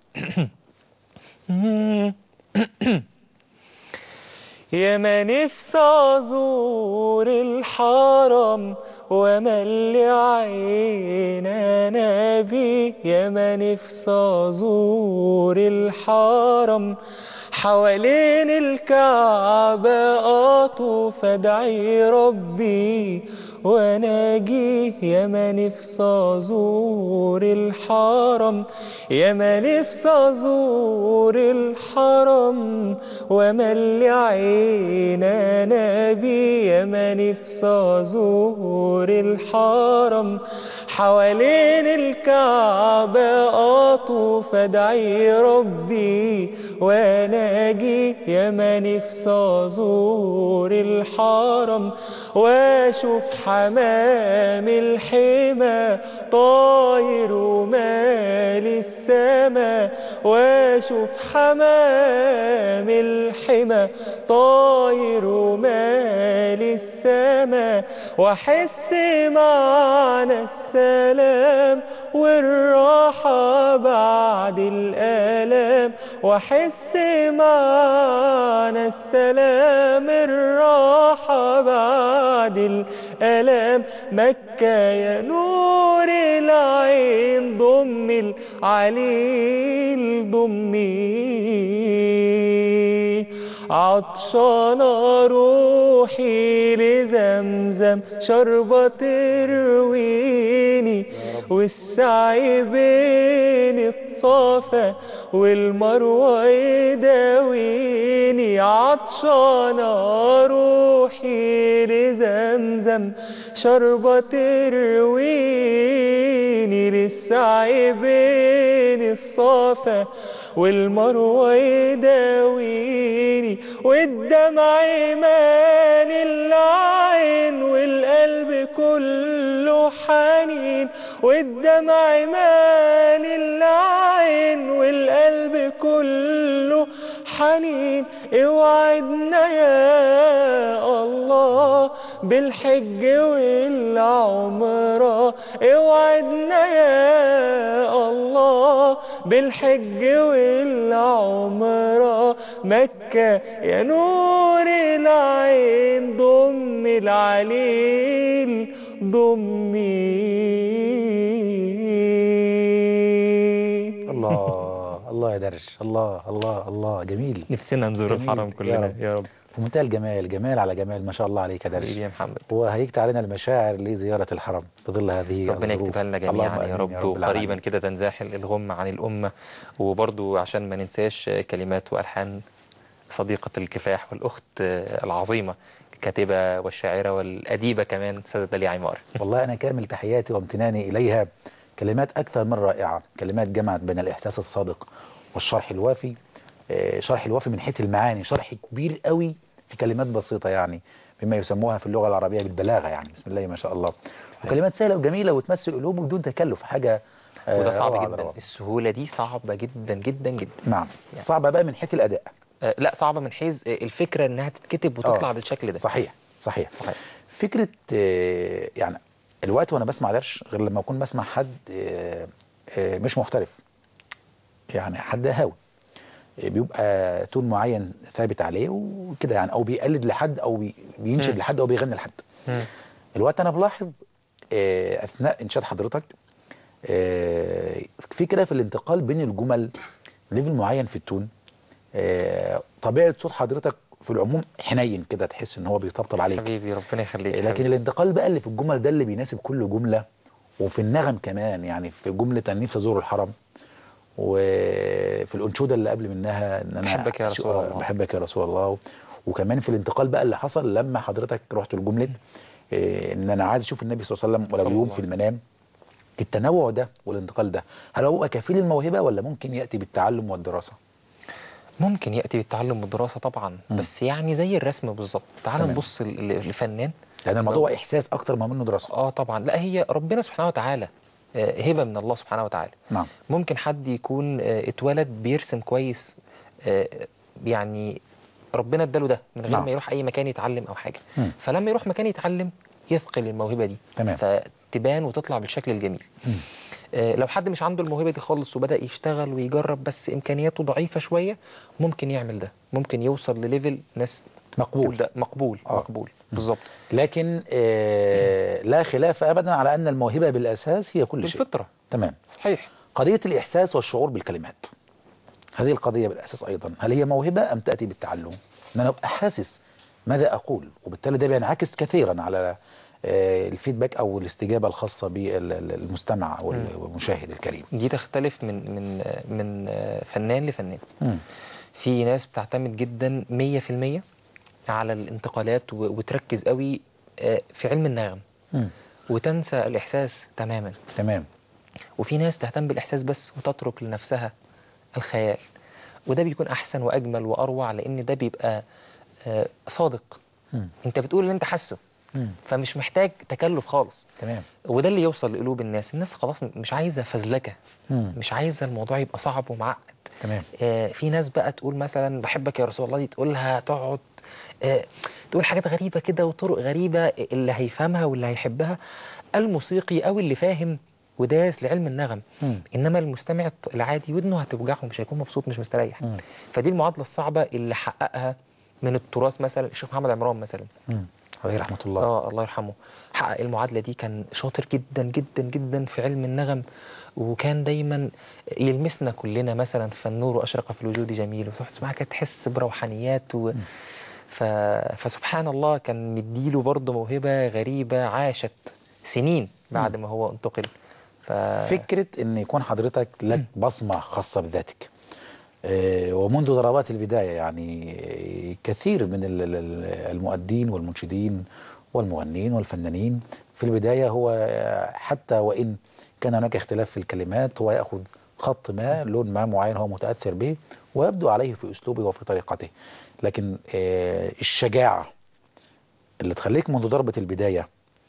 [SPEAKER 3] يا ما نفسي ازور الحرم وملي عينا نبي يا ما نفسي ازور الحرم حوالين الكعبة أطوف أدعي ربي وناجيه يا ما نفسي أزور الحرم يا ما نفسي أزور الحرم وملي عينا نبي يا ما نفسي أزور الحرم حوالين الكعبة أطوف أدعي ربي وناجي يا ما نفسي أزور الحرم واشوف حمام الحمى طاير ومالي السما واشوف حمام الحمى طاير ومالي السما واحس معنى السلام والراحة بعد الآلام واحس معنى السلام الراحة بعد الآلام مكة يا نور العين ضم العليل ضمي عطشانة روحي لزمزم شربة ترويني والسعي بين الصفا والمروة يداويني عطشانة روحي لزمزم شربة ترويني للسعي بين الصفا والمروة يداويني والدمع مال العين والقلب كله حنين والدمع مال العين والقلب كله حنين اوعدنا يا الله بالحج والعمرة اوعدنا يا الله بالحج والعمرة مكة يا نور العين ضم العليل ضمي
[SPEAKER 2] الله الله يا درش الله الله الله جميل
[SPEAKER 3] نفسنا نزور
[SPEAKER 2] جميل.
[SPEAKER 3] الحرم
[SPEAKER 2] يا
[SPEAKER 3] كلنا
[SPEAKER 2] رب.
[SPEAKER 3] يا رب
[SPEAKER 2] في منتهى الجمال جمال على جمال ما شاء الله عليك يا درش
[SPEAKER 3] حبيبي يا محمد
[SPEAKER 2] وهيجت علينا المشاعر لزيارة الحرم في ظل هذه
[SPEAKER 3] ربنا
[SPEAKER 2] الظروف.
[SPEAKER 3] يكتبها لنا
[SPEAKER 2] اللهم
[SPEAKER 3] جميعا يا
[SPEAKER 2] آمين
[SPEAKER 3] رب
[SPEAKER 2] العالمين.
[SPEAKER 3] وقريبا كده تنزاحل الغمة عن الأمة وبرضو عشان ما ننساش كلمات وألحان صديقة الكفاح والأخت العظيمة الكاتبة والشاعرة والأديبة كمان سيدة داليا عمار
[SPEAKER 2] والله أنا كامل تحياتي وامتناني إليها كلمات أكثر من رائعة كلمات جمعت بين الإحساس الصادق والشرح الوافي آه، شرح الوافي من حيث المعاني شرح كبير قوي في كلمات بسيطة يعني بما يسموها في اللغة العربية بالبلاغة يعني بسم الله ما شاء الله وكلمات سهلة وجميلة وتمثل القلوب بدون تكلف حاجة آه،
[SPEAKER 3] وده صعب
[SPEAKER 2] روعة على
[SPEAKER 3] جدا
[SPEAKER 2] روعة.
[SPEAKER 3] السهولة دي صعبة جدا جدا جدا
[SPEAKER 2] نعم
[SPEAKER 3] يعني.
[SPEAKER 2] صعبة بقى من حيث الأداء
[SPEAKER 3] آه، لا صعبة من حيث آه، الفكرة إنها تتكتب وتطلع
[SPEAKER 2] آه.
[SPEAKER 3] بالشكل ده
[SPEAKER 2] صحيح صحيح
[SPEAKER 3] صحيح
[SPEAKER 2] فكرة آه، يعني الوقت وانا بسمع درش غير لما اكون بسمع حد آه، آه، مش محترف يعني حد هاوي آه، بيبقى تون معين ثابت عليه وكده يعني او بيقلد لحد او بي- بينشد
[SPEAKER 3] مم.
[SPEAKER 2] لحد او بيغني لحد
[SPEAKER 3] مم.
[SPEAKER 2] الوقت انا بلاحظ آه، اثناء انشاد حضرتك آه، في كده في الانتقال بين الجمل ليفل معين في التون آه، طبيعه صوت حضرتك في العموم حنين كده تحس ان هو بيطبطب عليك
[SPEAKER 3] حبيبي ربنا يخليك
[SPEAKER 2] لكن
[SPEAKER 3] حبيبي.
[SPEAKER 2] الانتقال بقى اللي في الجمل ده اللي بيناسب كل جمله وفي النغم كمان يعني في جمله أنا نفسي ازور الحرم وفي الانشوده اللي قبل منها ان انا
[SPEAKER 3] بحبك يا رسول
[SPEAKER 2] آه،
[SPEAKER 3] الله.
[SPEAKER 2] بحبك يا رسول الله وكمان في الانتقال بقى اللي حصل لما حضرتك رحت لجمله آه، ان انا عايز اشوف النبي صلى الله عليه وسلم ولو
[SPEAKER 3] صلى
[SPEAKER 2] يوم
[SPEAKER 3] الله
[SPEAKER 2] في
[SPEAKER 3] عليه
[SPEAKER 2] المنام التنوع ده والانتقال ده هل هو كفيل الموهبه ولا ممكن ياتي بالتعلم والدراسه؟
[SPEAKER 3] ممكن يأتي بالتعلم والدراسة طبعا
[SPEAKER 2] مم.
[SPEAKER 3] بس يعني زي الرسم بالظبط تعال
[SPEAKER 2] تمام.
[SPEAKER 3] نبص ل- ل- لفنان
[SPEAKER 2] لان الموضوع احساس اكتر ما منه دراسه
[SPEAKER 3] اه طبعا لا هي ربنا سبحانه وتعالى آه، هبة من الله سبحانه وتعالى
[SPEAKER 2] نعم
[SPEAKER 3] ممكن حد يكون آه، اتولد بيرسم كويس آه، يعني ربنا اداله ده من غير
[SPEAKER 2] نعم.
[SPEAKER 3] ما يروح اي مكان يتعلم او حاجة
[SPEAKER 2] مم.
[SPEAKER 3] فلما يروح مكان يتعلم يثقل الموهبة دي
[SPEAKER 2] تمام
[SPEAKER 3] فتبان وتطلع بالشكل الجميل
[SPEAKER 2] مم.
[SPEAKER 3] آه، لو حد مش عنده الموهبة دي خالص وبدأ يشتغل ويجرب بس إمكانياته ضعيفة شوية ممكن يعمل ده ممكن يوصل لليفل ناس
[SPEAKER 2] مقبول
[SPEAKER 3] تبدأ مقبول
[SPEAKER 2] آه.
[SPEAKER 3] مقبول بالظبط
[SPEAKER 2] لكن آه لا خلاف ابدا على ان الموهبه بالاساس هي كل شيء
[SPEAKER 3] بالفطرة
[SPEAKER 2] تمام
[SPEAKER 3] صحيح
[SPEAKER 2] قضيه الاحساس والشعور بالكلمات هذه القضيه بالاساس ايضا هل هي موهبه ام تاتي بالتعلم ان انا ابقى حاسس ماذا اقول وبالتالي ده بينعكس كثيرا على آه، الفيدباك او الاستجابه الخاصه بالمستمع وال- والمشاهد الكريم
[SPEAKER 3] دي تختلف من من من آه، فنان لفنان
[SPEAKER 2] مم.
[SPEAKER 3] في ناس بتعتمد جدا 100% على الانتقالات و- وتركز قوي آه، في علم النغم
[SPEAKER 2] مم.
[SPEAKER 3] وتنسى الإحساس تماما
[SPEAKER 2] تمام
[SPEAKER 3] وفي ناس تهتم بالإحساس بس وتترك لنفسها الخيال وده بيكون أحسن وأجمل وأروع لأن ده بيبقى آه، صادق
[SPEAKER 2] مم.
[SPEAKER 3] أنت بتقول اللي أنت حاسه
[SPEAKER 2] مم.
[SPEAKER 3] فمش محتاج تكلف خالص
[SPEAKER 2] تمام
[SPEAKER 3] وده اللي يوصل لقلوب الناس الناس خلاص مش عايزة فزلكة
[SPEAKER 2] مم.
[SPEAKER 3] مش عايزة الموضوع يبقى صعب ومعقد
[SPEAKER 2] تمام
[SPEAKER 3] آه، في ناس بقى تقول مثلا بحبك يا رسول الله دي تقولها تقعد آه، تقول حاجات غريبة كده وطرق غريبة اللي هيفهمها واللي هيحبها الموسيقي أو اللي فاهم وداس لعلم النغم
[SPEAKER 2] مم.
[SPEAKER 3] إنما المستمع العادي ودنه هتوجعه مش هيكون مبسوط مش مستريح
[SPEAKER 2] مم.
[SPEAKER 3] فدي المعادلة الصعبة اللي حققها من التراث مثلا الشيخ محمد عمران مثلا
[SPEAKER 2] مم. عليه رحمه الله
[SPEAKER 3] اه الله يرحمه حقق المعادله دي كان شاطر جدا جدا جدا في علم النغم وكان دايما يلمسنا كلنا مثلا فالنور اشرق في الوجود جميل وتروح تسمعها كده تحس بروحانيات و... ف... فسبحان الله كان مديله برضه موهبه غريبه عاشت سنين بعد ما هو انتقل ف...
[SPEAKER 2] فكرة ان يكون حضرتك لك بصمة خاصة بذاتك آه، ومنذ ضربات البداية يعني آه، كثير من ال- ال- المؤدين والمنشدين والمغنين والفنانين في البداية هو آه، حتى وإن كان هناك اختلاف في الكلمات هو يأخذ خط ما لون ما معين هو متأثر به ويبدو عليه في أسلوبه وفي طريقته لكن آه، الشجاعة اللي تخليك منذ ضربة البداية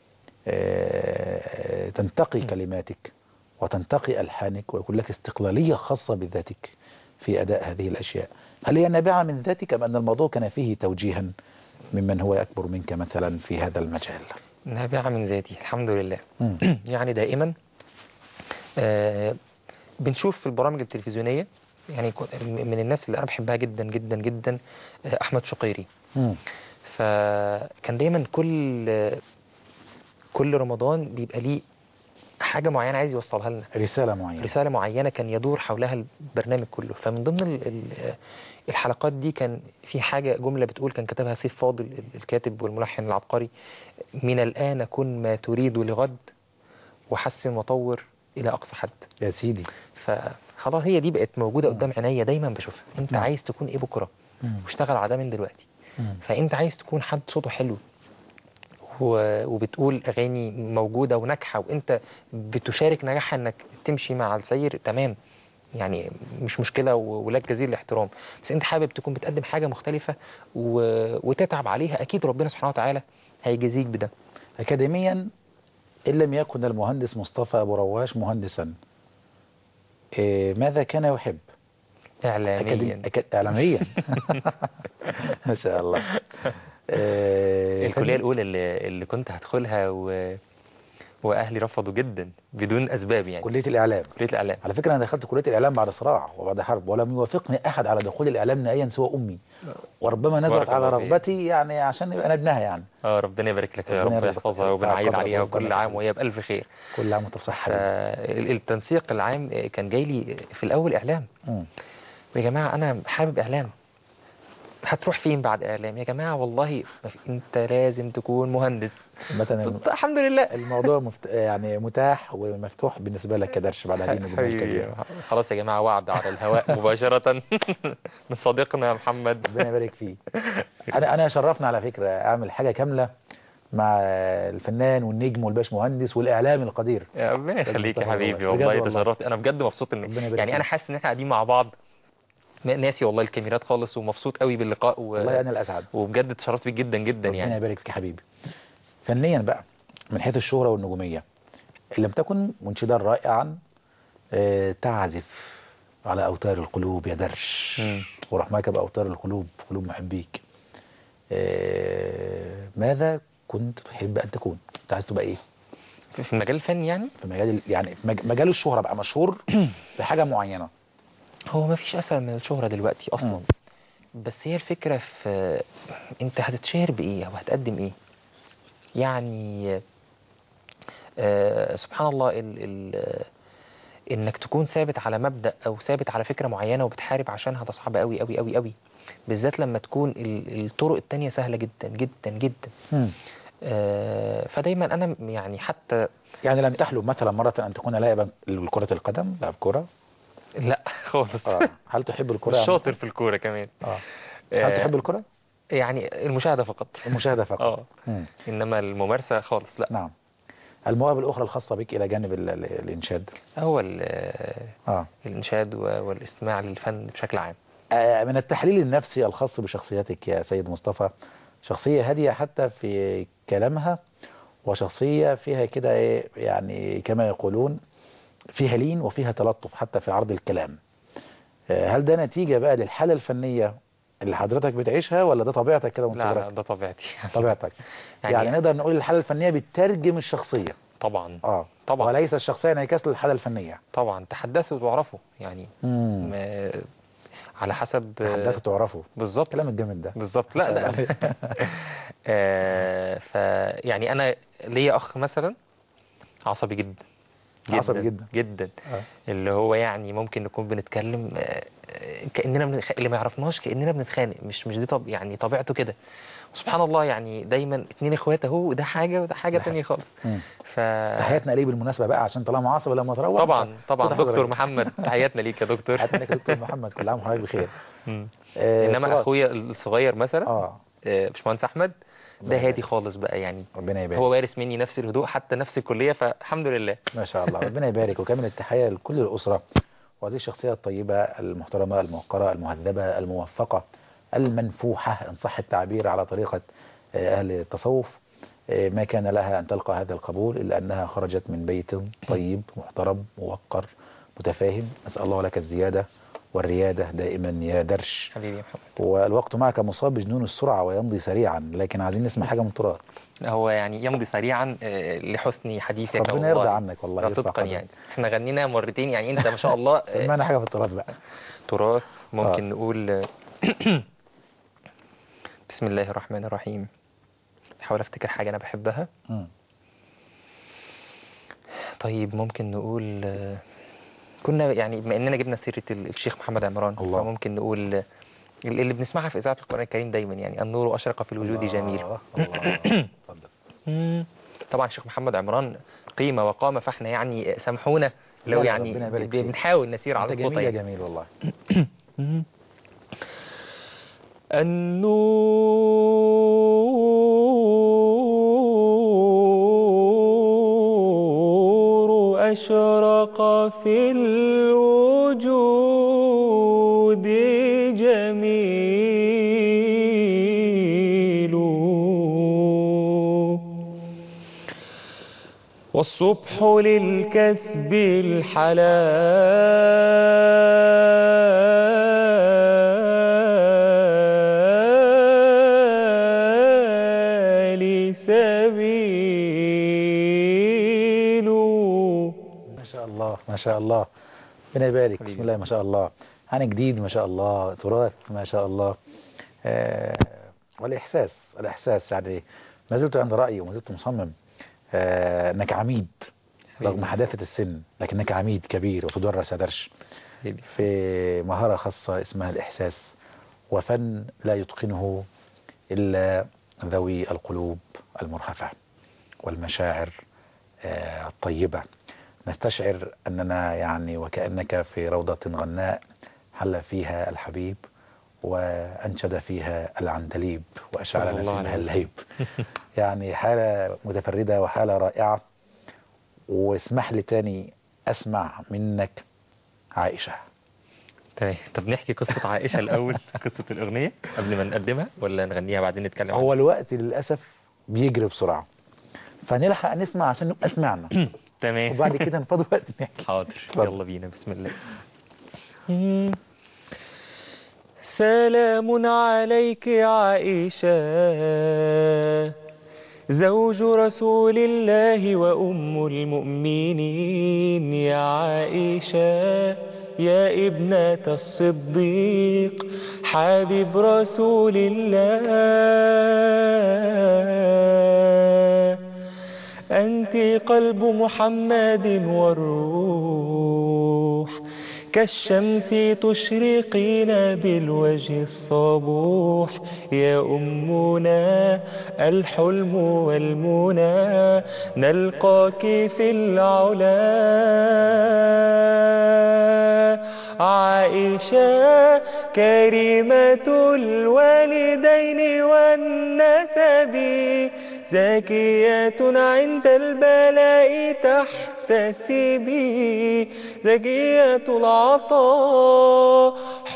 [SPEAKER 2] آه، تنتقي كلماتك وتنتقي ألحانك ويكون لك استقلالية خاصة بذاتك في أداء هذه الأشياء هل هي نابعة من ذاتك أم أن الموضوع كان فيه توجيها ممن هو أكبر منك مثلا في هذا المجال
[SPEAKER 3] نابعه من ذاتي الحمد لله
[SPEAKER 2] مم.
[SPEAKER 3] يعني دائما آه، بنشوف في البرامج التلفزيونية يعني كو- من الناس اللي أنا بحبها جدا جدا جدا آه، أحمد شقيري
[SPEAKER 2] مم.
[SPEAKER 3] فكان دايما كل آه، كل رمضان بيبقى ليه حاجة معينة عايز يوصلها لنا
[SPEAKER 2] رسالة معينة
[SPEAKER 3] رسالة معينة كان يدور حولها البرنامج كله فمن ضمن ال- ال- الحلقات دي كان في حاجة جملة بتقول كان كتبها سيف فاضل ال- الكاتب والملحن العبقري من الآن كن ما تريد لغد وحسن وطور إلى أقصى حد
[SPEAKER 2] يا سيدي
[SPEAKER 3] فخلاص هي دي بقت موجودة قدام عينيا دايما بشوفها انت
[SPEAKER 2] نعم.
[SPEAKER 3] عايز تكون ايه بكرة
[SPEAKER 2] مم.
[SPEAKER 3] واشتغل على ده من دلوقتي
[SPEAKER 2] مم.
[SPEAKER 3] فانت عايز تكون حد صوته حلو و- وبتقول اغاني موجوده وناجحه وانت بتشارك نجاحها انك تمشي مع السير تمام يعني مش مشكله و- ولك جزيل الاحترام بس انت حابب تكون بتقدم حاجه مختلفه و... وتتعب عليها اكيد ربنا سبحانه وتعالى هيجازيك بده
[SPEAKER 2] أكاديميا إن لم يكن المهندس مصطفى أبو رواش مهندسا إيه ماذا كان يحب
[SPEAKER 3] اعلاميا
[SPEAKER 2] أكاديم... أكاد... إعلاميا ما شاء الله آه،
[SPEAKER 3] الكليه
[SPEAKER 2] فن-
[SPEAKER 3] الاولى اللي, اللي كنت هدخلها و... واهلي رفضوا جدا بدون اسباب يعني
[SPEAKER 2] كليه الاعلام
[SPEAKER 3] كليه الاعلام
[SPEAKER 2] على فكره انا دخلت كليه الاعلام بعد صراع وبعد حرب ولم يوافقني احد على دخول الاعلام نهائيا سوى امي وربما نزلت
[SPEAKER 3] بارك
[SPEAKER 2] على
[SPEAKER 3] الله فيك.
[SPEAKER 2] رغبتي يعني عشان يبقى انا ابنها يعني
[SPEAKER 3] اه ربنا يبارك لك يا
[SPEAKER 2] ربنا
[SPEAKER 3] رب
[SPEAKER 2] يرزقك.
[SPEAKER 3] يحفظها وبنعيد
[SPEAKER 2] تعقبها
[SPEAKER 3] عليها
[SPEAKER 2] وربنا
[SPEAKER 3] وكل عام
[SPEAKER 2] يخليك.
[SPEAKER 3] وهي بالف خير
[SPEAKER 2] كل عام وانت بصحه حبيبي.
[SPEAKER 3] فالتنسيق العام كان جاي لي في الاول اعلام
[SPEAKER 2] مم.
[SPEAKER 3] يا جماعه انا حابب اعلام هتروح فين بعد اعلام يا جماعه والله ما في- انت لازم تكون مهندس
[SPEAKER 2] مثلا
[SPEAKER 3] الحمد لله
[SPEAKER 2] الموضوع مفت... يعني متاح ومفتوح بالنسبه لك كدرش بعد هذه النجوميه
[SPEAKER 3] حبيبي
[SPEAKER 2] الكبيره
[SPEAKER 3] خلاص يا جماعه وعد على الهواء مباشره من صديقنا محمد
[SPEAKER 2] ربنا يبارك فيه انا انا شرفنا على فكره اعمل حاجه كامله مع الفنان والنجم والباش مهندس والاعلام القدير
[SPEAKER 3] يا ربنا يخليك يا
[SPEAKER 2] مصطفى
[SPEAKER 3] حبيبي
[SPEAKER 2] والله. بجد
[SPEAKER 3] والله
[SPEAKER 2] والله.
[SPEAKER 3] تشرفت انا بجد مبسوط ان
[SPEAKER 2] ربنا يبارك
[SPEAKER 3] يعني انا
[SPEAKER 2] فيك.
[SPEAKER 3] حاسس ان احنا قاعدين مع بعض م- ناسي والله الكاميرات خالص ومبسوط قوي باللقاء و...
[SPEAKER 2] والله انا الاسعد
[SPEAKER 3] وبجد اتشرفت بيك جدا جدا
[SPEAKER 2] ربنا
[SPEAKER 3] يعني
[SPEAKER 2] يبارك فيك يا حبيبي فنيا بقى من حيث الشهرة والنجومية إن لم تكن منشدا رائعا آه، تعزف على أوتار القلوب يا درش
[SPEAKER 3] مم.
[SPEAKER 2] ورحمك بأوتار القلوب قلوب محبيك آه، ماذا كنت تحب أن تكون أنت عايز تبقى إيه
[SPEAKER 3] في في المجال الفني يعني
[SPEAKER 2] في مجال ال- يعني في مج- مجال الشهرة بقى مشهور بحاجة معينة
[SPEAKER 3] هو ما فيش اسهل من الشهرة دلوقتي اصلا
[SPEAKER 2] مم.
[SPEAKER 3] بس هي الفكرة في انت هتتشهر بايه او هتقدم ايه يعني آه سبحان الله ال ال انك تكون ثابت على مبدأ او ثابت على فكرة معينة وبتحارب عشانها ده صعب قوي قوي قوي قوي بالذات لما تكون ال- الطرق التانية سهلة جدا جدا جدا
[SPEAKER 2] مم.
[SPEAKER 3] آه فدايما انا يعني حتى
[SPEAKER 2] يعني لم تحلم مثلا مرة أن تكون لاعبا لكرة القدم لاعب كرة
[SPEAKER 3] لا خالص
[SPEAKER 2] آه. هل تحب الكرة
[SPEAKER 3] مش
[SPEAKER 2] يا
[SPEAKER 3] شاطر في الكورة كمان
[SPEAKER 2] آه. هل
[SPEAKER 3] آه،
[SPEAKER 2] تحب الكرة
[SPEAKER 3] يعني المشاهدة فقط
[SPEAKER 2] المشاهدة فقط
[SPEAKER 3] اه
[SPEAKER 2] مم.
[SPEAKER 3] انما الممارسة خالص لا
[SPEAKER 2] نعم المواهب الأخرى الخاصة بك إلى جانب ال- ال- الإنشاد
[SPEAKER 3] هو ال- آه،
[SPEAKER 2] آه.
[SPEAKER 3] الإنشاد و- والاستماع للفن بشكل عام
[SPEAKER 2] آه، من التحليل النفسي الخاص بشخصيتك يا سيد مصطفى شخصية هادية حتى في كلامها وشخصية فيها كده إيه، يعني كما يقولون فيها لين وفيها تلطف حتى في عرض الكلام آه، هل ده نتيجة بقى للحالة الفنية اللي حضرتك بتعيشها ولا ده طبيعتك كده من
[SPEAKER 3] لا لا
[SPEAKER 2] صغرك
[SPEAKER 3] ده طبيعتي
[SPEAKER 2] طبيعتك
[SPEAKER 3] يعني-
[SPEAKER 2] يعني, نقدر نقول الحالة الفنية بتترجم الشخصية
[SPEAKER 3] طبعا
[SPEAKER 2] اه
[SPEAKER 3] طبعا.
[SPEAKER 2] وليس الشخصية انعكاس للحالة الفنية
[SPEAKER 3] طبعا تحدثوا وتعرفوا يعني
[SPEAKER 2] امم
[SPEAKER 3] ما على حسب
[SPEAKER 2] تحدثوا تعرفوا
[SPEAKER 3] بالظبط
[SPEAKER 2] الكلام الجامد ده
[SPEAKER 3] بالظبط لا
[SPEAKER 2] سلام
[SPEAKER 3] لا
[SPEAKER 2] عليك.
[SPEAKER 3] آه ف يعني انا ليا اخ مثلا عصبي جدا
[SPEAKER 2] عصبي جدا.
[SPEAKER 3] جدا
[SPEAKER 2] آه.
[SPEAKER 3] اللي هو يعني ممكن نكون بنتكلم آه، كاننا بنتخ... اللي ما يعرفناش كاننا بنتخانق مش مش دي طب يعني طبيعته كده سبحان الله يعني دايما اتنين اخوات اهو وده حاجه وده حاجه
[SPEAKER 2] ده
[SPEAKER 3] تانية خالص
[SPEAKER 2] مم.
[SPEAKER 3] ف
[SPEAKER 2] تحياتنا ليه بالمناسبة بقى عشان طالما عصبي لما تروح
[SPEAKER 3] طبعا طبعا
[SPEAKER 2] خد
[SPEAKER 3] دكتور
[SPEAKER 2] حضرتك.
[SPEAKER 3] محمد تحياتنا ليك يا دكتور
[SPEAKER 2] تحياتنا لك يا دكتور محمد كل عام وحضرتك بخير
[SPEAKER 3] مم.
[SPEAKER 2] آه،
[SPEAKER 3] انما
[SPEAKER 2] طبعا.
[SPEAKER 3] اخويا الصغير مثلا
[SPEAKER 2] اه
[SPEAKER 3] آه، باشمهندس احمد ده
[SPEAKER 2] الله
[SPEAKER 3] هادي خالص بقى يعني
[SPEAKER 2] ربنا يبارك
[SPEAKER 3] هو وارث مني نفس الهدوء حتى نفس الكليه فالحمد لله
[SPEAKER 2] ما شاء الله ربنا يبارك وكامل التحية لكل الأسرة وهذه الشخصية الطيبة المحترمة الموقرة المهذبة الموفقة المنفوحة إن صح التعبير على طريقة آه، أهل التصوف آه، ما كان لها أن تلقى هذا القبول إلا أنها خرجت من بيت طيب محترم موقر متفاهم أسأل الله لك الزيادة والريادة دائما يا درش
[SPEAKER 3] حبيبي يا محمد
[SPEAKER 2] والوقت معك مصاب بجنون السرعة ويمضي سريعا لكن عايزين نسمع حاجة من تراب
[SPEAKER 3] هو يعني يمضي سريعا آه، لحسن حديثك
[SPEAKER 2] ربنا
[SPEAKER 3] والله.
[SPEAKER 2] يرضى عنك والله
[SPEAKER 3] ده
[SPEAKER 2] يرفع
[SPEAKER 3] صدقا
[SPEAKER 2] قدرك.
[SPEAKER 3] يعني احنا غنينا مرتين يعني انت ما شاء الله آه،
[SPEAKER 2] سمعنا حاجة في التراب بقى
[SPEAKER 3] تراث ممكن
[SPEAKER 2] آه.
[SPEAKER 3] نقول آه، بسم الله الرحمن الرحيم بحاول افتكر حاجه انا بحبها
[SPEAKER 2] مم.
[SPEAKER 3] طيب ممكن نقول آه، كنا يعني بما اننا جبنا سيره ال- الشيخ محمد عمران
[SPEAKER 2] الله.
[SPEAKER 3] فممكن نقول آه، اللي بنسمعها في اذاعه القران الكريم دايما يعني النور اشرق في الوجود
[SPEAKER 2] الله،
[SPEAKER 3] جميل
[SPEAKER 2] الله اتفضل
[SPEAKER 3] مم. طبعا الشيخ محمد عمران قيمة وقامة فاحنا يعني سامحونا لو
[SPEAKER 2] لا لا،
[SPEAKER 3] يعني
[SPEAKER 2] ربنا يبارك
[SPEAKER 3] ب-
[SPEAKER 2] فيك.
[SPEAKER 3] بنحاول نسير على
[SPEAKER 2] انت جميل
[SPEAKER 3] الخطى
[SPEAKER 2] يا
[SPEAKER 3] يعني.
[SPEAKER 2] جميل والله
[SPEAKER 3] مم. النور أشرق في الوجود جميل والصبح للكسب الحلال سبيل
[SPEAKER 2] شاء الله ما شاء الله ربنا يبارك
[SPEAKER 3] حبيبي.
[SPEAKER 2] بسم الله ما شاء الله عن جديد ما شاء الله تراث ما شاء الله آه والإحساس الإحساس يعني ما زلت عند رأيي وما زلت مصمم آه أنك عميد رغم
[SPEAKER 3] حبيبي.
[SPEAKER 2] حداثة السن لكنك عميد كبير وتدرس درش
[SPEAKER 3] حبيبي.
[SPEAKER 2] في مهارة خاصة اسمها الإحساس وفن لا يتقنه إلا ذوي القلوب المرهفة والمشاعر آه، الطيبة نستشعر أننا يعني وكأنك في روضة غناء حل فيها الحبيب وأنشد فيها العندليب وأشعل
[SPEAKER 3] صلى الله
[SPEAKER 2] نسيمها
[SPEAKER 3] عليه
[SPEAKER 2] اللهيب يعني حالة متفردة وحالة رائعة واسمح لي تاني أسمع منك عائشة
[SPEAKER 3] تمام طب نحكي قصة عائشة الأول قصة الأغنية قبل ما نقدمها ولا نغنيها بعدين نتكلم عنها
[SPEAKER 2] هو الوقت للأسف بيجري بسرعة فنلحق نسمع عشان نبقى سمعنا
[SPEAKER 3] تمام
[SPEAKER 2] وبعد كده نفضل وقت نحكي
[SPEAKER 3] حاضر
[SPEAKER 2] اتفضل.
[SPEAKER 3] يلا بينا بسم الله سلام عليك يا عائشة زوج رسول الله وأم المؤمنين يا عائشة يا ابنة الصديق حبيب رسول الله أنت قلب محمد والروح كالشمس تشرقين بالوجه الصبوح يا أمنا الحلم والمنى نلقاك في العلا عائشة كريمة الوالدين والنسب زكية عند البلاء تحتسبي زكية العطاء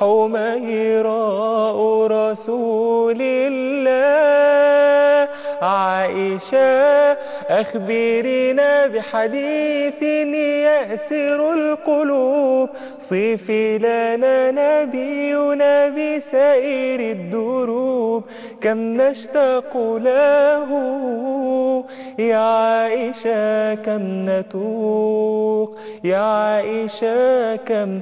[SPEAKER 3] حميراء رسول الله عائشة أخبرنا بحديث يأسر القلوب صفي لنا نبينا بسائر الدروب كم نشتاق له يا عائشة كم نتوق يا عائشة كم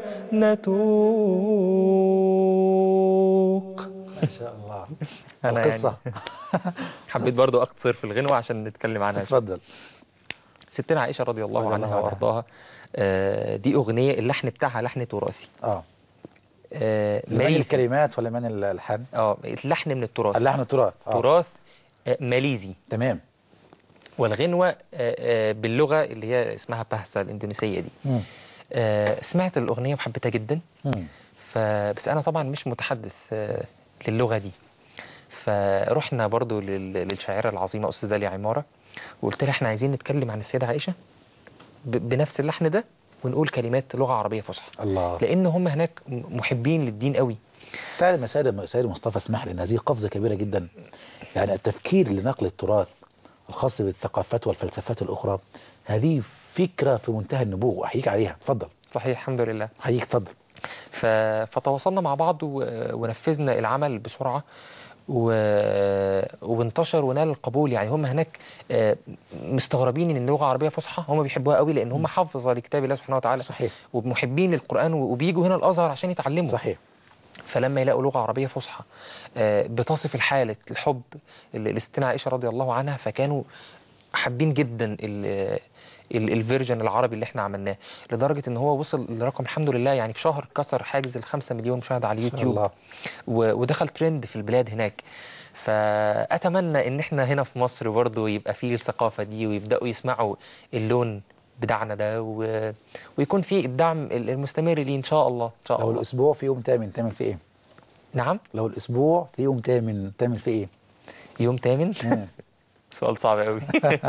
[SPEAKER 3] نتوق
[SPEAKER 2] ما شاء الله
[SPEAKER 3] أنا
[SPEAKER 2] القصة
[SPEAKER 3] حبيت برضو أقتصر في الغنوة عشان نتكلم عنها شوية.
[SPEAKER 2] اتفضل
[SPEAKER 3] ستنا عائشة رضي الله
[SPEAKER 2] رضي الله
[SPEAKER 3] عنها
[SPEAKER 2] عنها.
[SPEAKER 3] وأرضاها آه، دي أغنية اللحن بتاعها لحن تراثي
[SPEAKER 2] اه
[SPEAKER 3] آه،
[SPEAKER 2] من
[SPEAKER 3] ماليزي
[SPEAKER 2] الكلمات ولا من الألحان
[SPEAKER 3] اه اللحن من التراث
[SPEAKER 2] اللحن التراث آه.
[SPEAKER 3] تراث آه، ماليزي
[SPEAKER 2] تمام
[SPEAKER 3] والغنوة آه، آه، باللغة اللي هي اسمها بهسا الإندونيسية دي
[SPEAKER 2] مم.
[SPEAKER 3] آه، سمعت الأغنية وحبيتها جدا
[SPEAKER 2] مم.
[SPEAKER 3] فبس أنا طبعا مش متحدث آه، للغة دي فرحنا برضو لل- للشاعرة العظيمة أستاذة داليا عمارة وقلت لها احنا عايزين نتكلم عن السيدة عائشة ب- بنفس اللحن ده ونقول كلمات لغة عربية فصحى
[SPEAKER 2] الله
[SPEAKER 3] لأن هم هناك م- محبين للدين قوي
[SPEAKER 2] تعلم يا سيد سيد مصطفى اسمح لي ان هذه قفزه كبيره جدا يعني التفكير لنقل التراث الخاص بالثقافات والفلسفات الاخرى هذه فكره في منتهى النبوه احييك عليها اتفضل
[SPEAKER 3] صحيح الحمد لله
[SPEAKER 2] احييك اتفضل
[SPEAKER 3] ف... فتواصلنا مع بعض و... ونفذنا العمل بسرعة و... وانتشر ونال القبول يعني هم هناك آه، مستغربين ان اللغه العربيه فصحى هم بيحبوها قوي لان هم حافظه لكتاب الله سبحانه وتعالى
[SPEAKER 2] صحيح
[SPEAKER 3] ومحبين للقران و- وبيجوا هنا الازهر عشان يتعلموا
[SPEAKER 2] صحيح
[SPEAKER 3] فلما يلاقوا لغه عربيه فصحى آه، بتصف الحاله الحب ل- لستنا عائشه رضي الله عنها فكانوا حابين جدا ال- ال- الفيرجن العربي اللي احنا عملناه لدرجه ان هو وصل لرقم الحمد لله يعني في شهر كسر حاجز الخمسة مليون مشاهده على
[SPEAKER 2] ما شاء
[SPEAKER 3] اليوتيوب
[SPEAKER 2] الله
[SPEAKER 3] و- ودخل ترند في البلاد هناك فأتمنى إن إحنا هنا في مصر برضو يبقى فيه الثقافة دي ويبدأوا يسمعوا اللون بتاعنا ده و... ويكون فيه الدعم المستمر ليه إن شاء الله إن شاء
[SPEAKER 2] لو
[SPEAKER 3] الله
[SPEAKER 2] الاسبوع في يوم تامن تعمل فيه ايه
[SPEAKER 3] نعم
[SPEAKER 2] لو الاسبوع في يوم تامن تعمل فيه ايه
[SPEAKER 3] يوم تامن
[SPEAKER 2] مم.
[SPEAKER 3] سؤال صعب قوي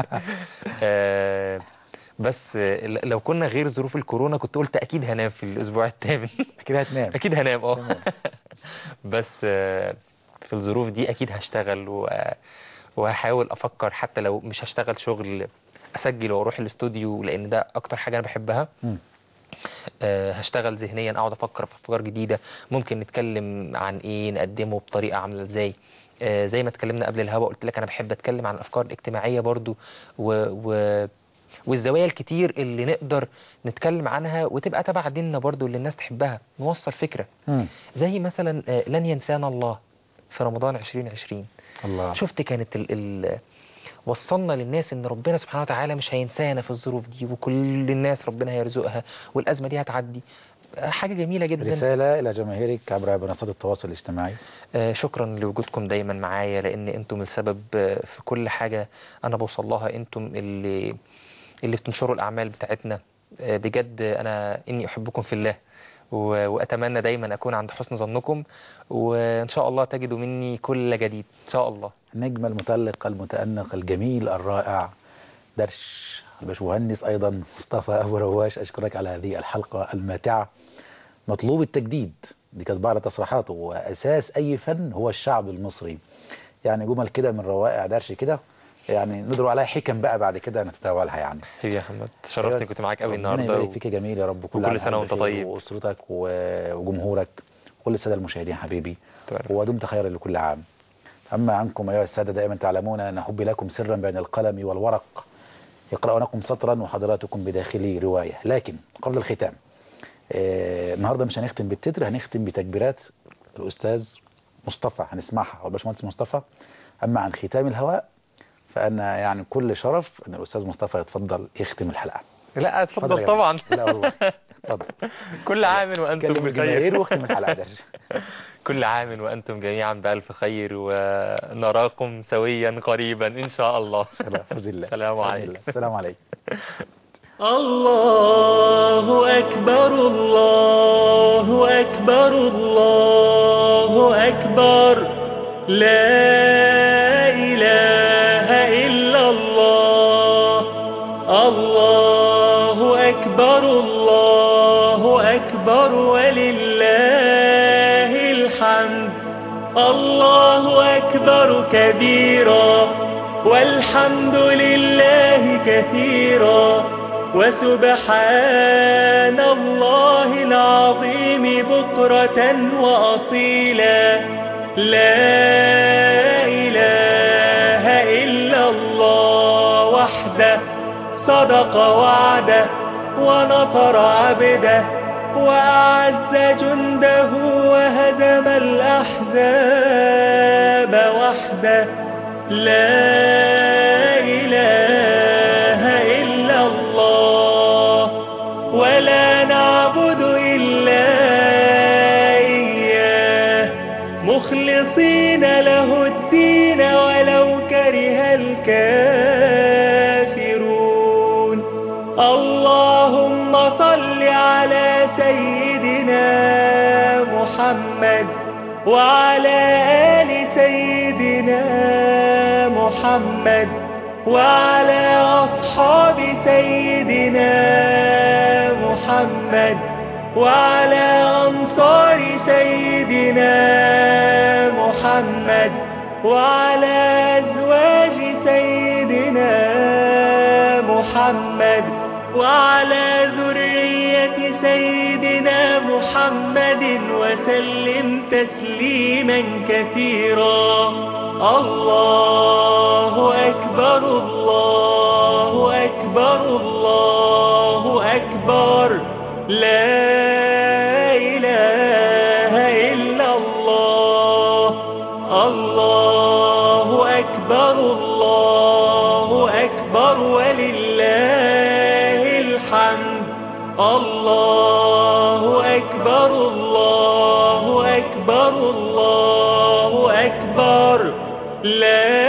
[SPEAKER 3] آه، بس آه، لو كنا غير ظروف الكورونا كنت قلت أكيد هنام في الأسبوع الثامن
[SPEAKER 2] كده هتنام
[SPEAKER 3] أكيد هنام اه
[SPEAKER 2] تمام.
[SPEAKER 3] بس آه، في الظروف دي اكيد هشتغل و... وهحاول افكر حتى لو مش هشتغل شغل اسجل واروح الاستوديو لان ده اكتر حاجه انا بحبها
[SPEAKER 2] مم.
[SPEAKER 3] آه، هشتغل ذهنيا اقعد افكر في افكار جديده ممكن نتكلم عن ايه نقدمه بطريقه عامله ازاي آه، زي ما اتكلمنا قبل الهوا قلت لك انا بحب اتكلم عن الافكار الاجتماعيه برضو و... و... والزوايا الكتير اللي نقدر نتكلم عنها وتبقى تبع ديننا برضو اللي الناس تحبها نوصل فكرة
[SPEAKER 2] مم.
[SPEAKER 3] زي مثلا آه، لن ينسانا الله في رمضان 2020
[SPEAKER 2] الله
[SPEAKER 3] شفت كانت ال ال وصلنا للناس ان ربنا سبحانه وتعالى مش هينسانا في الظروف دي وكل الناس ربنا هيرزقها والازمه دي هتعدي آه، حاجه جميله جدا
[SPEAKER 2] رسالة إلى جماهيرك عبر منصات التواصل الاجتماعي
[SPEAKER 3] آه، شكرا لوجودكم دايما معايا لان انتم السبب آه، في كل حاجه انا بوصل لها انتم اللي اللي بتنشروا الاعمال بتاعتنا آه، بجد انا اني احبكم في الله و- واتمنى دايما اكون عند حسن ظنكم وان شاء الله تجدوا مني كل جديد ان شاء الله
[SPEAKER 2] النجم المتألق المتأنق الجميل الرائع درش الباشمهندس أيضا مصطفى أبو رواش أشكرك على هذه الحلقة الماتعة مطلوب التجديد دي كانت بعض تصريحاته وأساس أي فن هو الشعب المصري يعني جمل كده من روائع درش كده يعني نضرب عليها حكم بقى بعد كده نتداولها يعني
[SPEAKER 3] حبيبي يا محمد تشرفتني كنت معاك قوي
[SPEAKER 2] ربنا
[SPEAKER 3] النهارده
[SPEAKER 2] يبارك
[SPEAKER 3] و...
[SPEAKER 2] فيك يا جميل يا رب
[SPEAKER 3] وكل
[SPEAKER 2] عام
[SPEAKER 3] سنة
[SPEAKER 2] وأنت
[SPEAKER 3] وأنت
[SPEAKER 2] بخير،
[SPEAKER 3] طيب.
[SPEAKER 2] وأسرتك و- وجمهورك كل السادة المشاهدين حبيبي
[SPEAKER 3] تبارك.
[SPEAKER 2] ودمت خيرا لكل عام أما عنكم أيها السادة دائما تعلمون أن حبي لكم سرا بين القلم والورق يقرأونكم سطرا وحضراتكم بداخله رواية لكن قبل الختام آه، النهاردة مش هنختم بالتتر هنختم بتكبيرات الأستاذ مصطفى هنسمعها أو الباشمهندس مصطفى أما عن ختام الهواء فأنا يعني كل شرف أن الأستاذ مصطفى يتفضل يختم الحلقة
[SPEAKER 3] لا
[SPEAKER 2] اتفضل
[SPEAKER 3] اتفضل
[SPEAKER 2] يا
[SPEAKER 3] طبعا
[SPEAKER 2] جماعة. لا والله اتفضل
[SPEAKER 3] كل عام وانتم
[SPEAKER 2] كلم الجماهير
[SPEAKER 3] بخير
[SPEAKER 2] واختم الحلقة ده
[SPEAKER 3] كل عام وانتم جميعا بألف خير ونراكم سويا قريبا ان شاء الله
[SPEAKER 2] سلام فوز الله
[SPEAKER 3] السلام
[SPEAKER 2] بإذن
[SPEAKER 3] عليكم.
[SPEAKER 2] الله. السلام عليكم
[SPEAKER 1] الله أكبر الله أكبر الله أكبر لا إله إلا الله الله أكبر الله أكبر ولله الحمد الله أكبر كبيرا والحمد لله كثيرا وسبحان الله العظيم بكرة وأصيلا لا إله إلا الله وحده صدق وعده ونصر عبده وأعز جنده وهزم الأحزاب وحده لا إله إلا الله ولا نعبد إلا إياه مخلصين له الدين ولو كره الكافرون اللهم صل على سيدنا محمد وعلى آل سيدنا محمد وعلى أصحاب سيدنا محمد وعلى أنصار سيدنا محمد وعلى أزواج سيدنا محمد وعلى ذرية سيدنا محمد وسلم تسليما كثيرا الله أكبر الله أكبر الله أكبر لا إله إلا الله الله أكبر الله أكبر ولله الحمد الله أكبر الله أكبر الله أكبر لا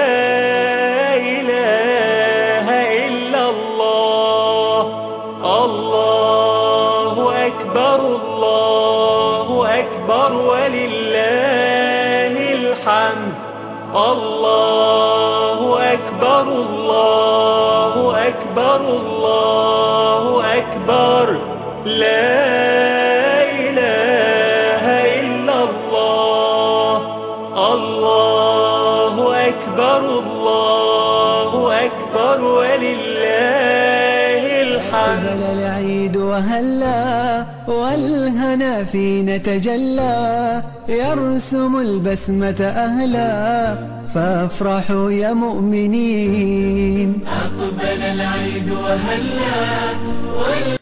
[SPEAKER 1] إله إلا الله الله أكبر الله أكبر ولله الحمد الله أكبر الله أكبر الله أكبر لا إله إلا الله الله أكبر الله أكبر ولله الحمد فرحا
[SPEAKER 4] أقبل العيد وهلا والهنا فينا تجلى يرسم البسمة أهلا فافرحوا يا مؤمنين
[SPEAKER 1] أقبل العيد وهلا